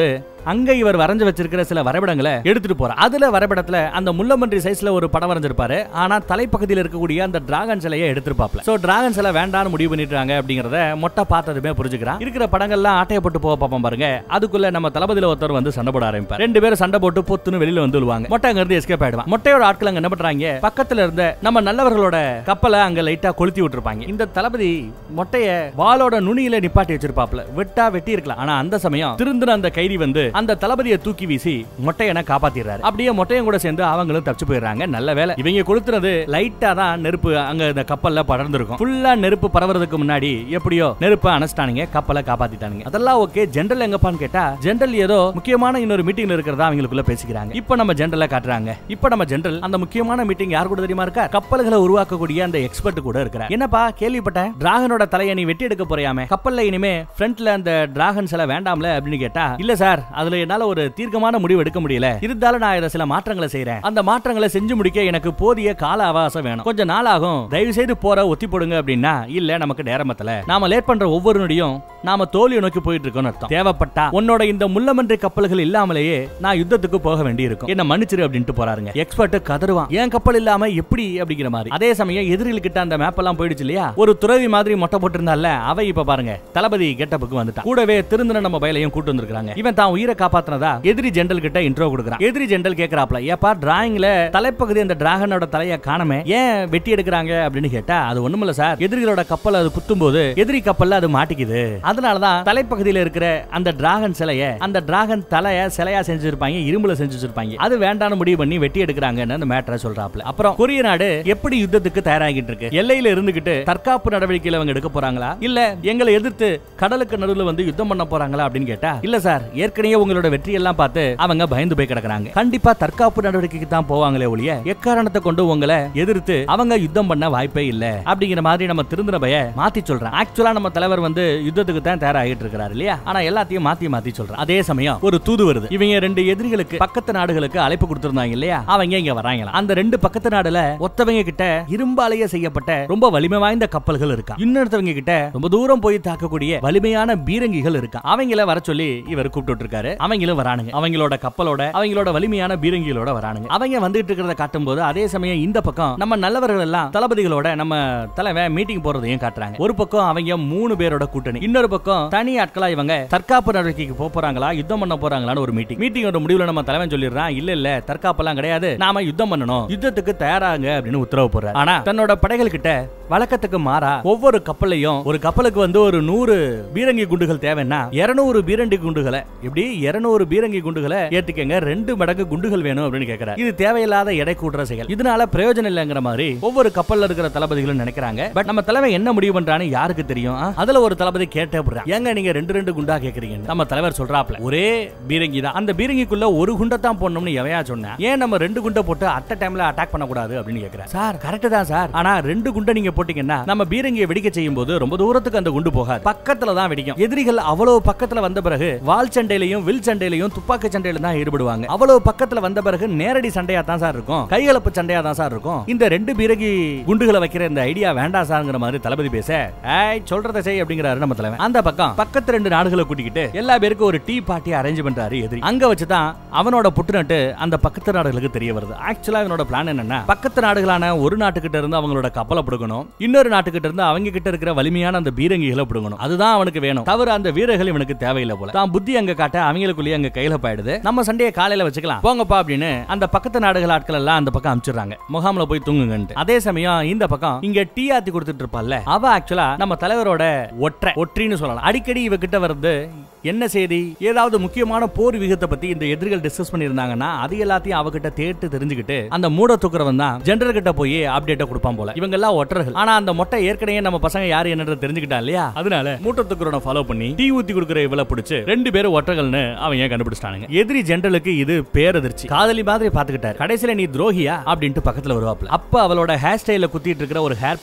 அங்க இவர் வரைஞ்சு வச்சிருக்கிற சில வரைபடங்களை எடுத்துட்டு போறார் அதுல வரைபடத்துல அந்த முள்ளமன்றி சைஸ்ல ஒரு படம் வரைஞ்சிருப்பாரு ஆனா தலைப்பகுதியில் இருக்கக்கூடிய அந்த டிராகன் சிலையை எடுத்திருப்பாப்ல சோ டிராகன் சிலை வேண்டாம்னு முடிவு பண்ணிட்டாங்க அப்படிங்கறத மொட்டை பார்த்ததுமே புரிஞ்சுக்கிறான் இருக்கிற படங்கள்லாம் ஆட்டையப்பட்டு போக பார்ப்போம் பாருங்க அதுக்குள்ள நம்ம தளபதியில ஒருத்தர் வந்து சண்டை போட ஆரம்பிப்பார் ரெண்டு பேரும் சண்டை போட்டு பொத்துன்னு வெளியில வந்து விழுவாங்க மொட்டை அங்க இருந்து எஸ்கேப் ஆயிடுவான் மொட்டையோட ஆட்கள் அங்க என்ன பண்றாங்க பக்கத்துல இருந்த நம்ம நல்லவர்களோட கப்பலை அங்க லைட்டா கொளுத்தி விட்டுருப்பாங்க இந்த தளபதி மொட்டைய வாளோட நுனியில நிப்பாட்டி வச்சிருப்பாப்ல வெட்டா வெட்டி இருக்கலாம் ஆனா அந்த சமயம் திருந்தின அந்த கைதி வந்து அந்த தளபதியை தூக்கி வீசி மொட்டையனை காப்பாத்திடுறாரு அப்படியே மொட்டையும் கூட சேர்ந்து அவங்களும் தப்பிச்சு போயிடுறாங்க நல்ல வேலை இவங்க கொளுத்துறது லைட்டா தான் நெருப்பு அங்க இந்த கப்பல்ல படர்ந்திருக்கும் ஃபுல்லா நெருப்பு பரவறதுக்கு முன்னாடி எப்படியோ நெருப்பை அணைச்சிட்டானுங்க கப்பலை காப்பாத்திட்டானுங்க அதெல்லாம் ஓகே ஜெனரல் எங்கப்பான்னு கேட்டா ஜெனரல் ஏதோ முக்கியமான இன்னொரு மீட்டிங்ல இருக்கிறதா அவங்களுக்குள்ள பேசிக்கிறாங்க இப்போ நம்ம ஜெனரலா காட்டுறாங்க இப்போ நம்ம ஜெனரல் அந்த முக்கியமான மீட்டிங் யார் கூட தெரியுமா இருக்கா கப்பல்களை உருவாக்கக்கூடிய அந்த எக்ஸ்பர்ட் கூட இருக்கிறார் என்னப்பா கேள்விப்பட்டேன் டிராகனோட தலையை நீ வெட்டி எடுக்க போறியாமே கப்பல்ல இனிமே ஃப்ரண்ட்ல அந்த டிராகன் சிலை வேண்டாம்ல அப்படின்னு கேட்டா இல்ல சார் அதுல என்னால ஒரு தீர்க்கமான முடிவு எடுக்க முடியல இருந்தாலும் நான் இதை சில மாற்றங்களை செய்றேன் அந்த மாற்றங்களை செஞ்சு முடிக்க எனக்கு போதிய கால அவகாசம் வேணும் கொஞ்சம் நாள் ஆகும் தயவு செய்து போற ஒத்தி போடுங்க அப்படின்னா இல்ல நமக்கு நேரமத்தல நாம லேட் பண்ற ஒவ்வொரு நொடியும் நாம தோல்வியை நோக்கி போயிட்டு இருக்கோம்னு அர்த்தம் தேவைப்பட்டா உன்னோட இந்த முள்ளமன்றி கப்பல்கள் இல்லாமலேயே நான் யுத்தத்துக்கு போக வேண்டி இருக்கும் என்ன மன்னிச்சிரு அப்படின்ட்டு போறாருங்க எக்ஸ்பர்ட் கதறுவான் ஏன் கப்பல் இல்லாம எப்படி அப்படிங்கிற மாதிரி அதே சமயம் எதிரிகள் கிட்ட அந்த மேப் எல்லாம் போயிடுச்சு இல்லையா ஒரு துறவி மாதிரி மொட்டை போட்டிருந்தால அவ இப்ப பாருங்க தளபதி கெட்டப்புக்கு வந்துட்டான் கூடவே திருந்தின நம்ம பயிலையும் கூட்டு வந்திருக்காங்க இவன் தான் உயிரை காப்பாத்தினதா எதிரி ஜெனரல் கிட்ட இன்ட்ரோ கொடுக்குறான் எதிரி ஜெனரல் கேக்குறாப்ல ஏப்பா டிராயிங்ல தலைப்பகுதி அந்த டிராகனோட தலைய காணமே ஏன் வெட்டி எடுக்கிறாங்க அப்படின்னு கேட்டா அது ஒண்ணுமில்ல சார் எதிரிகளோட கப்பல் அது குத்தும் போது எதிரி கப்பல்ல அது மாட்டிக்குது அதனாலதான் தலைப்பகுதியில இருக்கிற அந்த டிராகன் சிலைய அந்த டிராகன் தலைய சிலையா செஞ்சிருப்பாங்க இரும்புல செஞ்சு வச்சிருப்பாங்க அது வேண்டாம்னு முடிவு பண்ணி வெட்டி எடுக்கிறாங்கன்னு அந்த மேட்டரை சொல்றாப்ல அப்புறம் கொரிய நாடு எப்படி யுத்தத்துக்கு தயாராகிட்டு இருக்கு எல்லையில இருந்துகிட்டு தற்காப்பு நடவடிக்கையில அவங்க எடுக்க போறாங்களா இல்ல எங்களை எதிர்த்து கடலுக்கு நடுவுல வந்து யுத்தம் பண்ண போறாங்களா அப்படின்னு கேட்டா இல்ல சார் ஏற்கனவே உங்களோட வெற்றி எல்லாம் பார்த்து அவங்க பயந்து போய் கிடக்குறாங்க கண்டிப்பா தற்காப்பு நடவடிக்கைக்கு தான் போவாங்களே ஒழிய எக்காரணத்தை கொண்டு உங்களை எதிர்த்து அவங்க யுத்தம் பண்ண வாய்ப்பே இல்ல அப்படிங்கிற மாதிரி நம்ம திருந்தின பய மாத்தி சொல்றேன் ஆக்சுவலா நம்ம தலைவர் வந்து யுத்தத்துக்கு தான் தயாராகிட்டு இருக்கிறாரு இல்லையா ஆனா எல்லாத்தையும் மாத்தி மாத்தி சொல்றேன் அதே சமயம் ஒரு தூது வருது இவங்க ரெண்டு எதிரிகளுக்கு பக்கத்து நாடுகளுக்கு அழைப்பு கொடுத்திருந்தாங்க இல்லையா அவங்க இங்க வராங்களா அந்த ரெண்டு பக்கத்து நாடுல ஒத்தவங்க கிட்ட இரும்பாலேயே செய்யப்பட்ட ரொம்ப வலிமை வாய்ந்த கப்பல்கள் இருக்கா இன்னொருத்தவங்க கிட்ட ரொம்ப தூரம் போய் தாக்கக்கூடிய வலிமையான பீரங்கிகள் இருக்கா அவங்கள வர சொல்லி இவர் கூப்பிட்டு இருக்காரு அவங்களும் வரானுங்க அவங்களோட கப்பலோட அவங்களோட வலிமையான பீரங்கிகளோட வரானுங்க அவங்க வந்துட்டு இருக்கிறத காட்டும் போது அதே சமயம் இந்த பக்கம் நம்ம நல்லவர்கள் எல்லாம் தளபதிகளோட நம்ம தலைவன் மீட்டிங் போறதையும் காட்டுறாங்க ஒரு பக்கம் அவங்க மூணு பேரோட கூட்டணி இன்னொரு பக்கம் தனி ஆட்களா இவங்க தற்காப்பு நடவடிக்கைக்கு போக போறாங்களா யுத்தம் பண்ண போறாங்களான்னு ஒரு மீட்டிங் மீட்டிங்கோட முடிவுல நம்ம தலைவன் சொல்லிடுறான் இல்ல இல்ல தற்காப்பெல்லாம் கிடையாது நாம யுத்தம் பண்ணணும் யுத்தத்துக்கு தயாராங்க அப்படின்னு உத்தரவு போடுறாரு ஆனா தன்னோட படைகள் கிட்ட வழக்கத்துக்கு மாறா ஒவ்வொரு கப்பல்லையும் ஒரு கப்பலுக்கு வந்து ஒரு நூறு பீரங்கி குண்டுகள் தேவைன்னா இருநூறு பீரங்கி குண்டுகளை எப்படி இருநூறு பீரங்கி குண்டுகளை ஏத்துக்கங்க ரெண்டு மடங்கு குண்டுகள் வேணும் அப்படின்னு கேக்குறாரு இது தேவையில்லாத எடை கூட்டுற செயல் இதனால பிரயோஜனம் இல்லைங்கிற மாதிரி ஒவ்வொரு கப்பல்ல இருக்கிற தளபதிகளும் நினைக்கிறாங்க பட் நம்ம தலைவன் என்ன முடிவு பண்றான்னு யாருக்கு தெரியும் ஆ? அதுல ஒரு தளபதி கேட்டே போடுறான் ஏங்க நீங்க ரெண்டு ரெண்டு குண்டா கேக்குறீங்க நம்ம தலைவர் சொல்றாப்ல ஒரே பீரங்கி தான் அந்த பீரங்கிக்குள்ள ஒரு குண்டை தான் போடணும்னு எவையா சொன்னா ஏன் நம்ம ரெண்டு குண்டை போட்டு அட்ட டைம்ல அட்டாக் பண்ணக்கூடாது அப்படின்னு கேக்குறேன் சார் கரெக்ட் தான் சார் ஆனா ரெண்டு குண்டை நீங்க போட்டீங்கன்னா நம்ம பீரங்கியை வெடிக்க செய்யும் போது ரொம்ப தூரத்துக்கு அந்த குண்டு போகாது பக்கத்துல தான் வெடிக்கும் எதிரிகள் அவ்வளவு பக்கத்துல வந்த பிறகு வால் சண்டையிலையும் வில் சண்டையிலையும் துப்பாக்கி சண்டையில தான் ஈடுபடுவாங்க அவ்வளவு பக்கத்துல வந்த பிறகு நேரடி சண்டையா தான் சார் இருக்கும் கைகலப்பு சண்டையா தான் சார் இருக்கும் இந்த ரெண்டு பீரங்கி குண்டுகளை வைக்கிற இந்த ஐடியா வேண்டாம் சார்ங்கிற மாதிரி தளபதி பேச ஏய் சொல்றத செய் அப்படிங்கிறாரு நம்ம தலைவன் அந்த பக்கம் பக்கத்து ரெண்டு நாடுகளை கூட்டிக்கிட்டு எல்லா பேருக்கும் ஒரு டீ பார்ட்டி அரேஞ்ச் பண்றாரு எதிரி அங்க வச்சு தான் அவனோட புட்டுநட்டு அந்த பக்கத்து நாடுகளுக்கு தெரிய வருது ஆக்சுவலா இவனோட பிளான் என்னன்னா பக்கத்து நாடுகளான ஒரு நாட்டுக்கிட்ட இருந்து அவங்களோட கப்பலை பிடுக்கணும் இன்னொரு நாட்டுக்கிட்ட இருந்து அவங்க கிட்ட இருக்கிற வலிமையான அந்த பீரங்கிகளை பிடுங்கணும் அதுதான் அவனுக்கு வேணும் தவிர அந்த வீரர்கள் இவனுக்கு தேவையில்லை போல தான் புத்தி அங்க காட்ட அவங்களுக்குள்ளேயே அங்க கையில போயிடுது நம்ம சண்டையை காலையில வச்சுக்கலாம் போங்கப்பா அப்படின்னு அந்த பக்கத்து நாடுகள் ஆட்கள் எல்லாம் அந்த பக்கம் அனுப்பிச்சிடுறாங்க முகாம்ல போய் தூங்குங்கன்ட்டு அதே சமயம் இந்த பக்கம் இங்க டீ ஆத்தி கொடுத்துட்டு இருப்பால்ல அவ ஆக்சுவலா நம்ம தலைவரோட ஒற்றை ஒற்றின்னு சொல்லலாம் அடிக்கடி இவகிட்ட வருது என்ன செய்தி ஏதாவது முக்கியமான போர் விகிதத்தை பத்தி இந்த எதிரிகள் டிஸ்கஸ் பண்ணிருந்தாங்கன்னா அது எல்லாத்தையும் அவகிட்ட தேட்டு தெரிஞ்சுக்கிட்டு அந்த மூட தூக்குறவன் தான் ஜெனரல் கிட்ட போய் அப்டேட்ட கொடுப்பான் போல இவங்க எல்லாம் ஒற்றர்கள் ஆனா அந்த மொட்டை ஏற்கனவே நம்ம பசங்க யாரு என்னன்றத தெரிஞ்சுக்கிட்டா இல்லையா அதனால மூட்டை தூக்குறவனை ஃபாலோ பண்ணி டீ ஊத்தி கொடுக்குற இவளை பிடிச்சு ரெண்டு பேரும் ஒற்றர்கள்னு அவங்க கண்டுபிடிச்சிட்டானுங்க எதிரி ஜெனரலுக்கு இது பேரதிர்ச்சி காதலி மாதிரி பாத்துக்கிட்டாரு கடைசியில நீ துரோகியா அப்படின்ட்டு பக்கத்துல வருவாப்ல அப்ப அவளோட ஹேர் ஸ்டைல குத்திட்டு இருக்கிற ஒரு ஹேர் பின்னு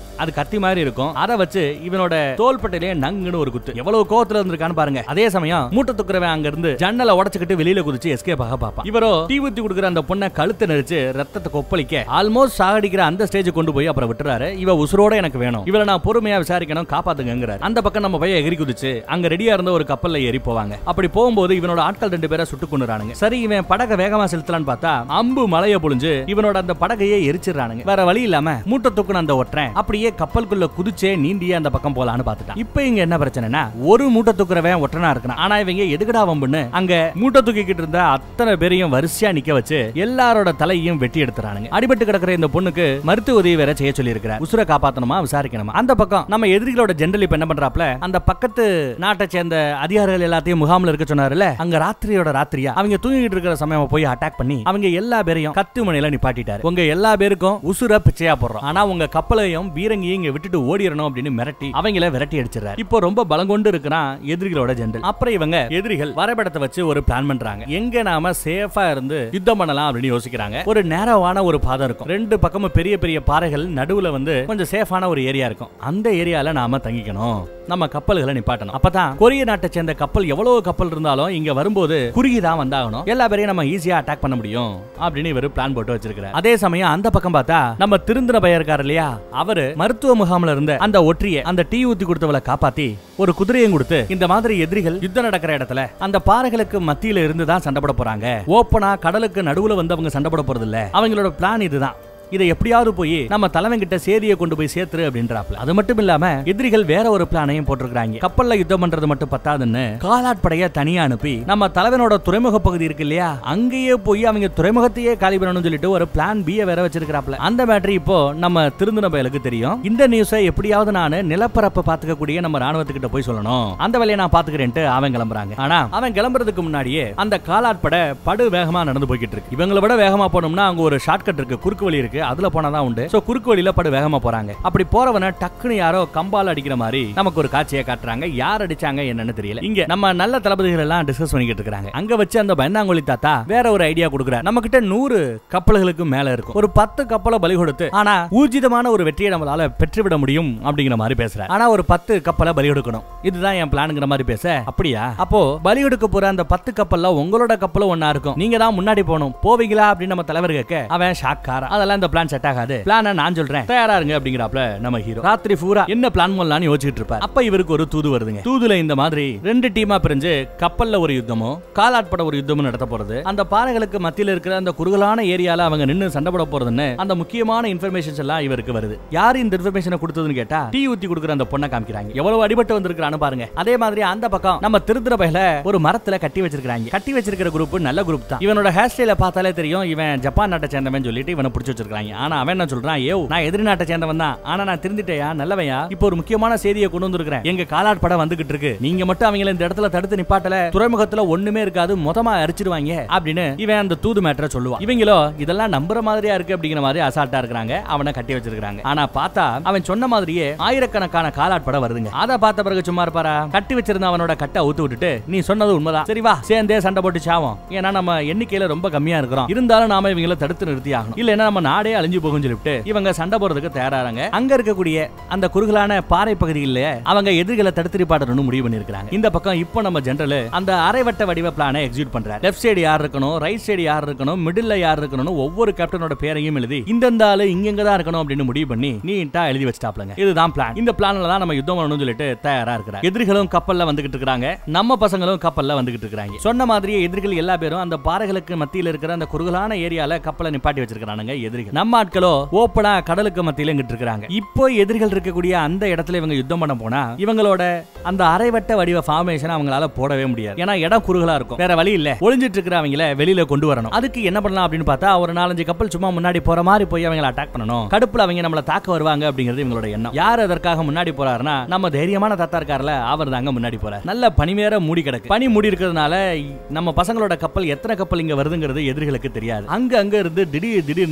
அது கத்தி மாதிரி இருக்கும் அதை வச்சு இவனோட தோள்பட்டையிலே நங்குன்னு ஒரு குத்து எவ்வளவு கோவத்துல இருந்திருக்கான்னு பாருங்க அதே சமயம் மூட்டை துக்குறவன் அங்க இருந்து ஜன்னலை உடச்சுக்கிட்டு வெளியில குதிச்சு எஸ்கேப் ஆக பாப்பான் இவரோ தீ ஊத்தி கொடுக்குற அந்த பொண்ணை கழுத்தை நெரிச்சு ரத்தத்தை கொப்பளிக்க ஆல்மோஸ்ட் சாகடிக்கிற அந்த ஸ்டேஜ் கொண்டு போய் அப்புறம் விட்டுறாரு இவ உசுரோட எனக்கு வேணும் இவளை நான் பொறுமையா விசாரிக்கணும் காப்பாத்துங்கிறாரு அந்த பக்கம் நம்ம பையன் எகிரி குதிச்சு அங்க ரெடியா இருந்த ஒரு கப்பல்ல ஏறி போவாங்க அப்படி போகும்போது இவனோட ஆட்கள் ரெண்டு பேரை சுட்டு கொண்டுறானுங்க சரி இவன் படகை வேகமா செலுத்தலான்னு பார்த்தா அம்பு மலைய பொழிஞ்சு இவனோட அந்த படகையே எரிச்சிடறானுங்க வேற வழி இல்லாம மூட்டை தூக்குன அந்த ஒற்றன் அப்படியே கப்பலுக்குள்ள குதிச்சே நீந்தியே அந்த பக்கம் போலான்னு பார்த்துட்டான் இப்போ இங்க என்ன பிரச்சனைனா ஒரு மூட்டை தூக்குறவன் ஒற்றனா இருக்கான் ஆனா இவங்க எதுக்குடா வம்புன்னு அங்க மூட்டை தூக்கிக்கிட்டு இருந்த அத்தனை பேரையும் வரிசையா நிக்க வச்சு எல்லாரோட தலையையும் வெட்டி எடுத்துறானுங்க அடிபட்டு கிடக்குற இந்த பொண்ணுக்கு மருத்துவ உதவி வேற செய்ய சொல்லி இருக்கிறார் உசுர காப்பாத்தணுமா விசாரிக்கணுமா அந்த பக்கம் நம்ம எதிரிகளோட ஜெனரல் இப்ப என்ன பண்றாப்ல அந்த பக்கத்து நாட்டை சேர்ந்த அதிகாரிகள் எல்லாத்தையும் முகாம்ல இருக்க சொன்னாருல அங்க ராத்திரியோட ராத்திரியா அவங்க தூங்கிட்டு இருக்கிற சமயம் போய் அட்டாக் பண்ணி அவங்க எல்லா பேரையும் கத்து மணில நிப்பாட்டிட்டாரு உங்க எல்லா பேருக்கும் உசுர பிச்சையா போடுறோம் ஆனா உங்க கப்பலையும் பீரங்கியும் இங்க விட்டுட்டு ஓடிடணும் அப்படின்னு மிரட்டி அவங்கள விரட்டி அடிச்சிடறாரு இப்போ ரொம்ப பலம் கொண்டு இருக்கிறான் எதிரிகளோட ஜெனரல் அப்புறம் இவங்க எதிரிகள் வரைபடத்தை வச்சு ஒரு பிளான் பண்றாங்க எங்க நாம சேஃபா இருந்து யுத்தம் பண்ணலாம் அப்படின்னு யோசிக்கிறாங்க ஒரு நேரவான ஒரு பாதை இருக்கும் ரெண்டு பக்கமும் பெரிய பெரிய பாறைகள் நடுவுல வந்து கொஞ்சம் சேஃபான ஒரு ஏரியா இருக்கும் அந்த ஏரியால நாம தங்கிக்கணும் நம்ம கப்பல்களை நிப்பாட்டணும் அப்பதான் கொரிய நாட்டை சேர்ந்த கப்பல் எவ்வளவு கப்பல் இருந்தாலும் இங்க வரும்போது குறுகி தான் வந்தாகணும் எல்லா பேரையும் நம்ம ஈஸியா அட்டாக் பண்ண முடியும் அப்படின்னு இவர் பிளான் போட்டு வச்சிருக்காரு அதே சமயம் அந்த பக்கம் பார்த்தா நம்ம திருந்தின பையன் இருக்காரு இல்லையா அவரு மருத்துவ முகாம்ல இருந்த அந்த ஒற்றிய அந்த டீ ஊத்தி கொடுத்தவளை காப்பாத்தி ஒரு குதிரையும் கொடுத்து இந்த மாதிரி எதிரிகள் யுத்தம் நடக்கிற இடத்துல அந்த பாறைகளுக்கு மத்தியில இருந்து தான் சண்டை போட போறாங்க ஓப்பனா கடலுக்கு நடுவுல வந்து அவங்க சண்டை போட போறது இல்ல அவங்களோட பிளான் இதுதான் இதை எப்படியாவது போய் நம்ம தலைவங்கிட்ட சேதியை கொண்டு போய் சேர்த்துரு அப்படின்றாப்ல அது மட்டும் இல்லாம எதிரிகள் வேற ஒரு பிளானையும் போட்டிருக்காங்க கப்பல்ல யுத்தம் பண்றது மட்டும் பத்தாதுன்னு காலாட்படைய தனியா அனுப்பி நம்ம தலைவனோட துறைமுக பகுதி இருக்கு இல்லையா அங்கேயே போய் அவங்க துறைமுகத்தையே காலி பண்ணணும்னு சொல்லிட்டு ஒரு பிளான் பிய வேற வச்சிருக்காப்ல அந்த மேட்ரி இப்போ நம்ம திருந்தின பயலுக்கு தெரியும் இந்த நியூஸை எப்படியாவது நான் நிலப்பரப்பை பாத்துக்கக்கூடிய நம்ம ராணுவத்துக்கிட்ட போய் சொல்லணும் அந்த வேலையை நான் பாத்துக்கிறேன்ட்டு அவன் கிளம்புறாங்க ஆனா அவன் கிளம்புறதுக்கு முன்னாடியே அந்த காலாட்பட படு வேகமா நடந்து போய்கிட்டு இருக்கு இவங்களை விட வேகமா போனோம்னா அங்க ஒரு ஷார்ட்கட் இருக்கு குறுக்கு வழி இருக்கு அதுல போனாதான் உண்டு சோ குறுக்கு வழியில படு வேகமா போறாங்க அப்படி போறவன டக்குன்னு யாரோ கம்பால் அடிக்கிற மாதிரி நமக்கு ஒரு காட்சியை காட்டுறாங்க யார் அடிச்சாங்க என்னன்னு தெரியல இங்க நம்ம நல்ல தளபதிகள் எல்லாம் டிஸ்கஸ் பண்ணிக்கிட்டு இருக்காங்க அங்க வச்சு அந்த பயந்தாங்கொழி தாத்தா வேற ஒரு ஐடியா கொடுக்குறாரு நம்ம கிட்ட நூறு கப்பல்களுக்கு மேல இருக்கும் ஒரு பத்து கப்பலை பலி கொடுத்து ஆனா ஊர்ஜிதமான ஒரு வெற்றியை நம்மளால பெற்றுவிட முடியும் அப்படிங்கிற மாதிரி பேசுறாரு ஆனா ஒரு பத்து கப்பலை பலி கொடுக்கணும் இதுதான் என் பிளானுங்கிற மாதிரி பேச அப்படியா அப்போ பலி கொடுக்க போற அந்த பத்து கப்பல்ல உங்களோட கப்பலும் ஒன்னா இருக்கும் நீங்க தான் முன்னாடி போகணும் போவீங்களா அப்படின்னு நம்ம தலைவர் கேட்க அவன் ஷாக்கார அதெல்லாம் இந்த பிளான் செட் ஆகாது பிளான நான் சொல்றேன் தயாரா இருங்க அப்படிங்கிறாப்ல நம்ம ஹீரோ ராத்திரி பூரா என்ன பிளான் பண்ணலாம்னு யோசிச்சுட்டு இருப்பார் அப்ப இவருக்கு ஒரு தூது வருதுங்க தூதுல இந்த மாதிரி ரெண்டு டீமா பிரிஞ்சு கப்பல்ல ஒரு யுத்தமும் காலாட்பட ஒரு யுத்தமும் நடத்த போறது அந்த பாறைகளுக்கு மத்தியில இருக்கிற அந்த குறுகலான ஏரியால அவங்க நின்னு சண்டை போட போறதுன்னு அந்த முக்கியமான இன்ஃபர்மேஷன்ஸ் எல்லாம் இவருக்கு வருது யார் இந்த இன்ஃபர்மேஷனை கொடுத்ததுன்னு கேட்டா டீ ஊத்தி கொடுக்குற அந்த பொண்ணை காமிக்கிறாங்க எவ்வளவு அடிபட்டு வந்திருக்கான்னு பாருங்க அதே மாதிரி அந்த பக்கம் நம்ம திருத்துற பையில ஒரு மரத்துல கட்டி வச்சிருக்காங்க கட்டி வச்சிருக்கிற குரூப் நல்ல குரூப் தான் இவனோட ஹேர் ஸ்டைல பார்த்தாலே தெரியும் இவன் ஜப்பான் நாட்டை சேர்ந்தவன் சொல்லிட்டு இவனை பிடிச்சி வச்சிருக்காங்க ஆனா அவன் என்ன சொல்றான் ஏவ் நான் எதிரி நாட்டை சேர்ந்தவன் தான் ஆனா நான் திருந்திட்டேயா நல்லவையா இப்போ ஒரு முக்கியமான செய்தியை கொண்டு வந்திருக்கிறேன் எங்க காலாட் படம் வந்துகிட்டு இருக்கு நீங்க மட்டும் அவங்கள இந்த இடத்துல தடுத்து நிப்பாட்டல துறைமுகத்துல ஒண்ணுமே இருக்காது மொத்தமா அரிச்சிடுவாங்க அப்படின்னு இவன் அந்த தூது மேட்டரை சொல்லுவான் இவங்களோ இதெல்லாம் நம்புற மாதிரியா இருக்கு அப்படிங்கிற மாதிரி அசால்ட்டா இருக்கிறாங்க அவனை கட்டி வச்சிருக்காங்க ஆனா பார்த்தா அவன் சொன்ன மாதிரியே ஆயிரக்கணக்கான காலாட் படம் வருதுங்க அத பார்த்த பிறகு சும்மா இருப்பாரா கட்டி வச்சிருந்த அவனோட கட்டை அவுத்து விட்டுட்டு நீ சொன்னது உண்மைதான் சரி வா சேர்ந்தே சண்டை போட்டு சாவோம் ஏன்னா நம்ம எண்ணிக்கையில ரொம்ப கம்மியா இருக்கிறோம் இருந்தாலும் நாம இவங்கள தடுத்து நிறுத்தி ஆகணும் இல்லைன்னா நம்ம நாடே அழிஞ்சு போகும் சொல்லிட்டு இவங்க சண்டை போறதுக்கு தயாராறாங்க அங்க இருக்கக்கூடிய அந்த குறுகலான பாறை பகுதியில் அவங்க எதிரிகளை தடுத்து நிப்பாட்டணும்னு முடிவு பண்ணிருக்காங்க இந்த பக்கம் இப்போ நம்ம ஜெனரல் அந்த அரைவட்ட வடிவ பிளானை எக்ஸிக்யூட் பண்றாரு லெஃப்ட் சைடு யார் இருக்கணும் ரைட் சைடு யார் இருக்கணும் மிடில்ல யார் இருக்கணும் ஒவ்வொரு கேப்டனோட பேரையும் எழுதி இந்த ஆளு இங்க தான் இருக்கணும் அப்படின்னு முடிவு பண்ணி நீட்டா எழுதி வச்சுட்டாப்லங்க இதுதான் பிளான் இந்த பிளான்ல தான் நம்ம யுத்தம் பண்ணணும்னு சொல்லிட்டு தயாரா இருக்கிறாங்க எதிரிகளும் கப்பல்ல வந்துகிட்டு இருக்காங்க நம்ம பசங்களும் கப்பல்ல வந்துகிட்டு இருக்காங்க சொன்ன மாதிரியே எதிரிகள் எல்லா பேரும் அந்த பாறைகளுக்கு மத்தியில இருக்கிற அந்த குறுகலான ஏரியால கப்பலை நிப்பாட்டி வச்சிருக்கானுங்க எதிரிகள் நம்ம ஆட்களோ ஓப்பனா கடலுக்கு மத்தியில இங்கிட்டு இருக்காங்க இப்போ எதிரிகள் இருக்கக்கூடிய அந்த இடத்துல இவங்க யுத்தம் பண்ண போனா இவங்களோட அந்த அரைவட்ட வடிவ ஃபார்மேஷன் அவங்களால போடவே முடியாது ஏன்னா இடம் குறுகலா இருக்கும் வேற வழி இல்ல ஒளிஞ்சிட்டு இருக்கிற அவங்கள வெளியில கொண்டு வரணும் அதுக்கு என்ன பண்ணலாம் அப்படின்னு பார்த்தா ஒரு நாலஞ்சு கப்பல் சும்மா முன்னாடி போற மாதிரி போய் அவங்கள அட்டாக் பண்ணணும் கடுப்புல அவங்க நம்மள தாக்க வருவாங்க அப்படிங்கிறது இவங்களோட எண்ணம் யார் அதற்காக முன்னாடி போறாருன்னா நம்ம தைரியமான தாத்தா இருக்காருல அவர் தாங்க முன்னாடி போறாரு நல்ல பனி வேற மூடி கிடக்கு பனி மூடி இருக்கிறதுனால நம்ம பசங்களோட கப்பல் எத்தனை கப்பல் இங்க வருதுங்கிறது எதிரிகளுக்கு தெரியாது அங்க அங்க இருந்து திடீர் திடீர்னு பீரங்கி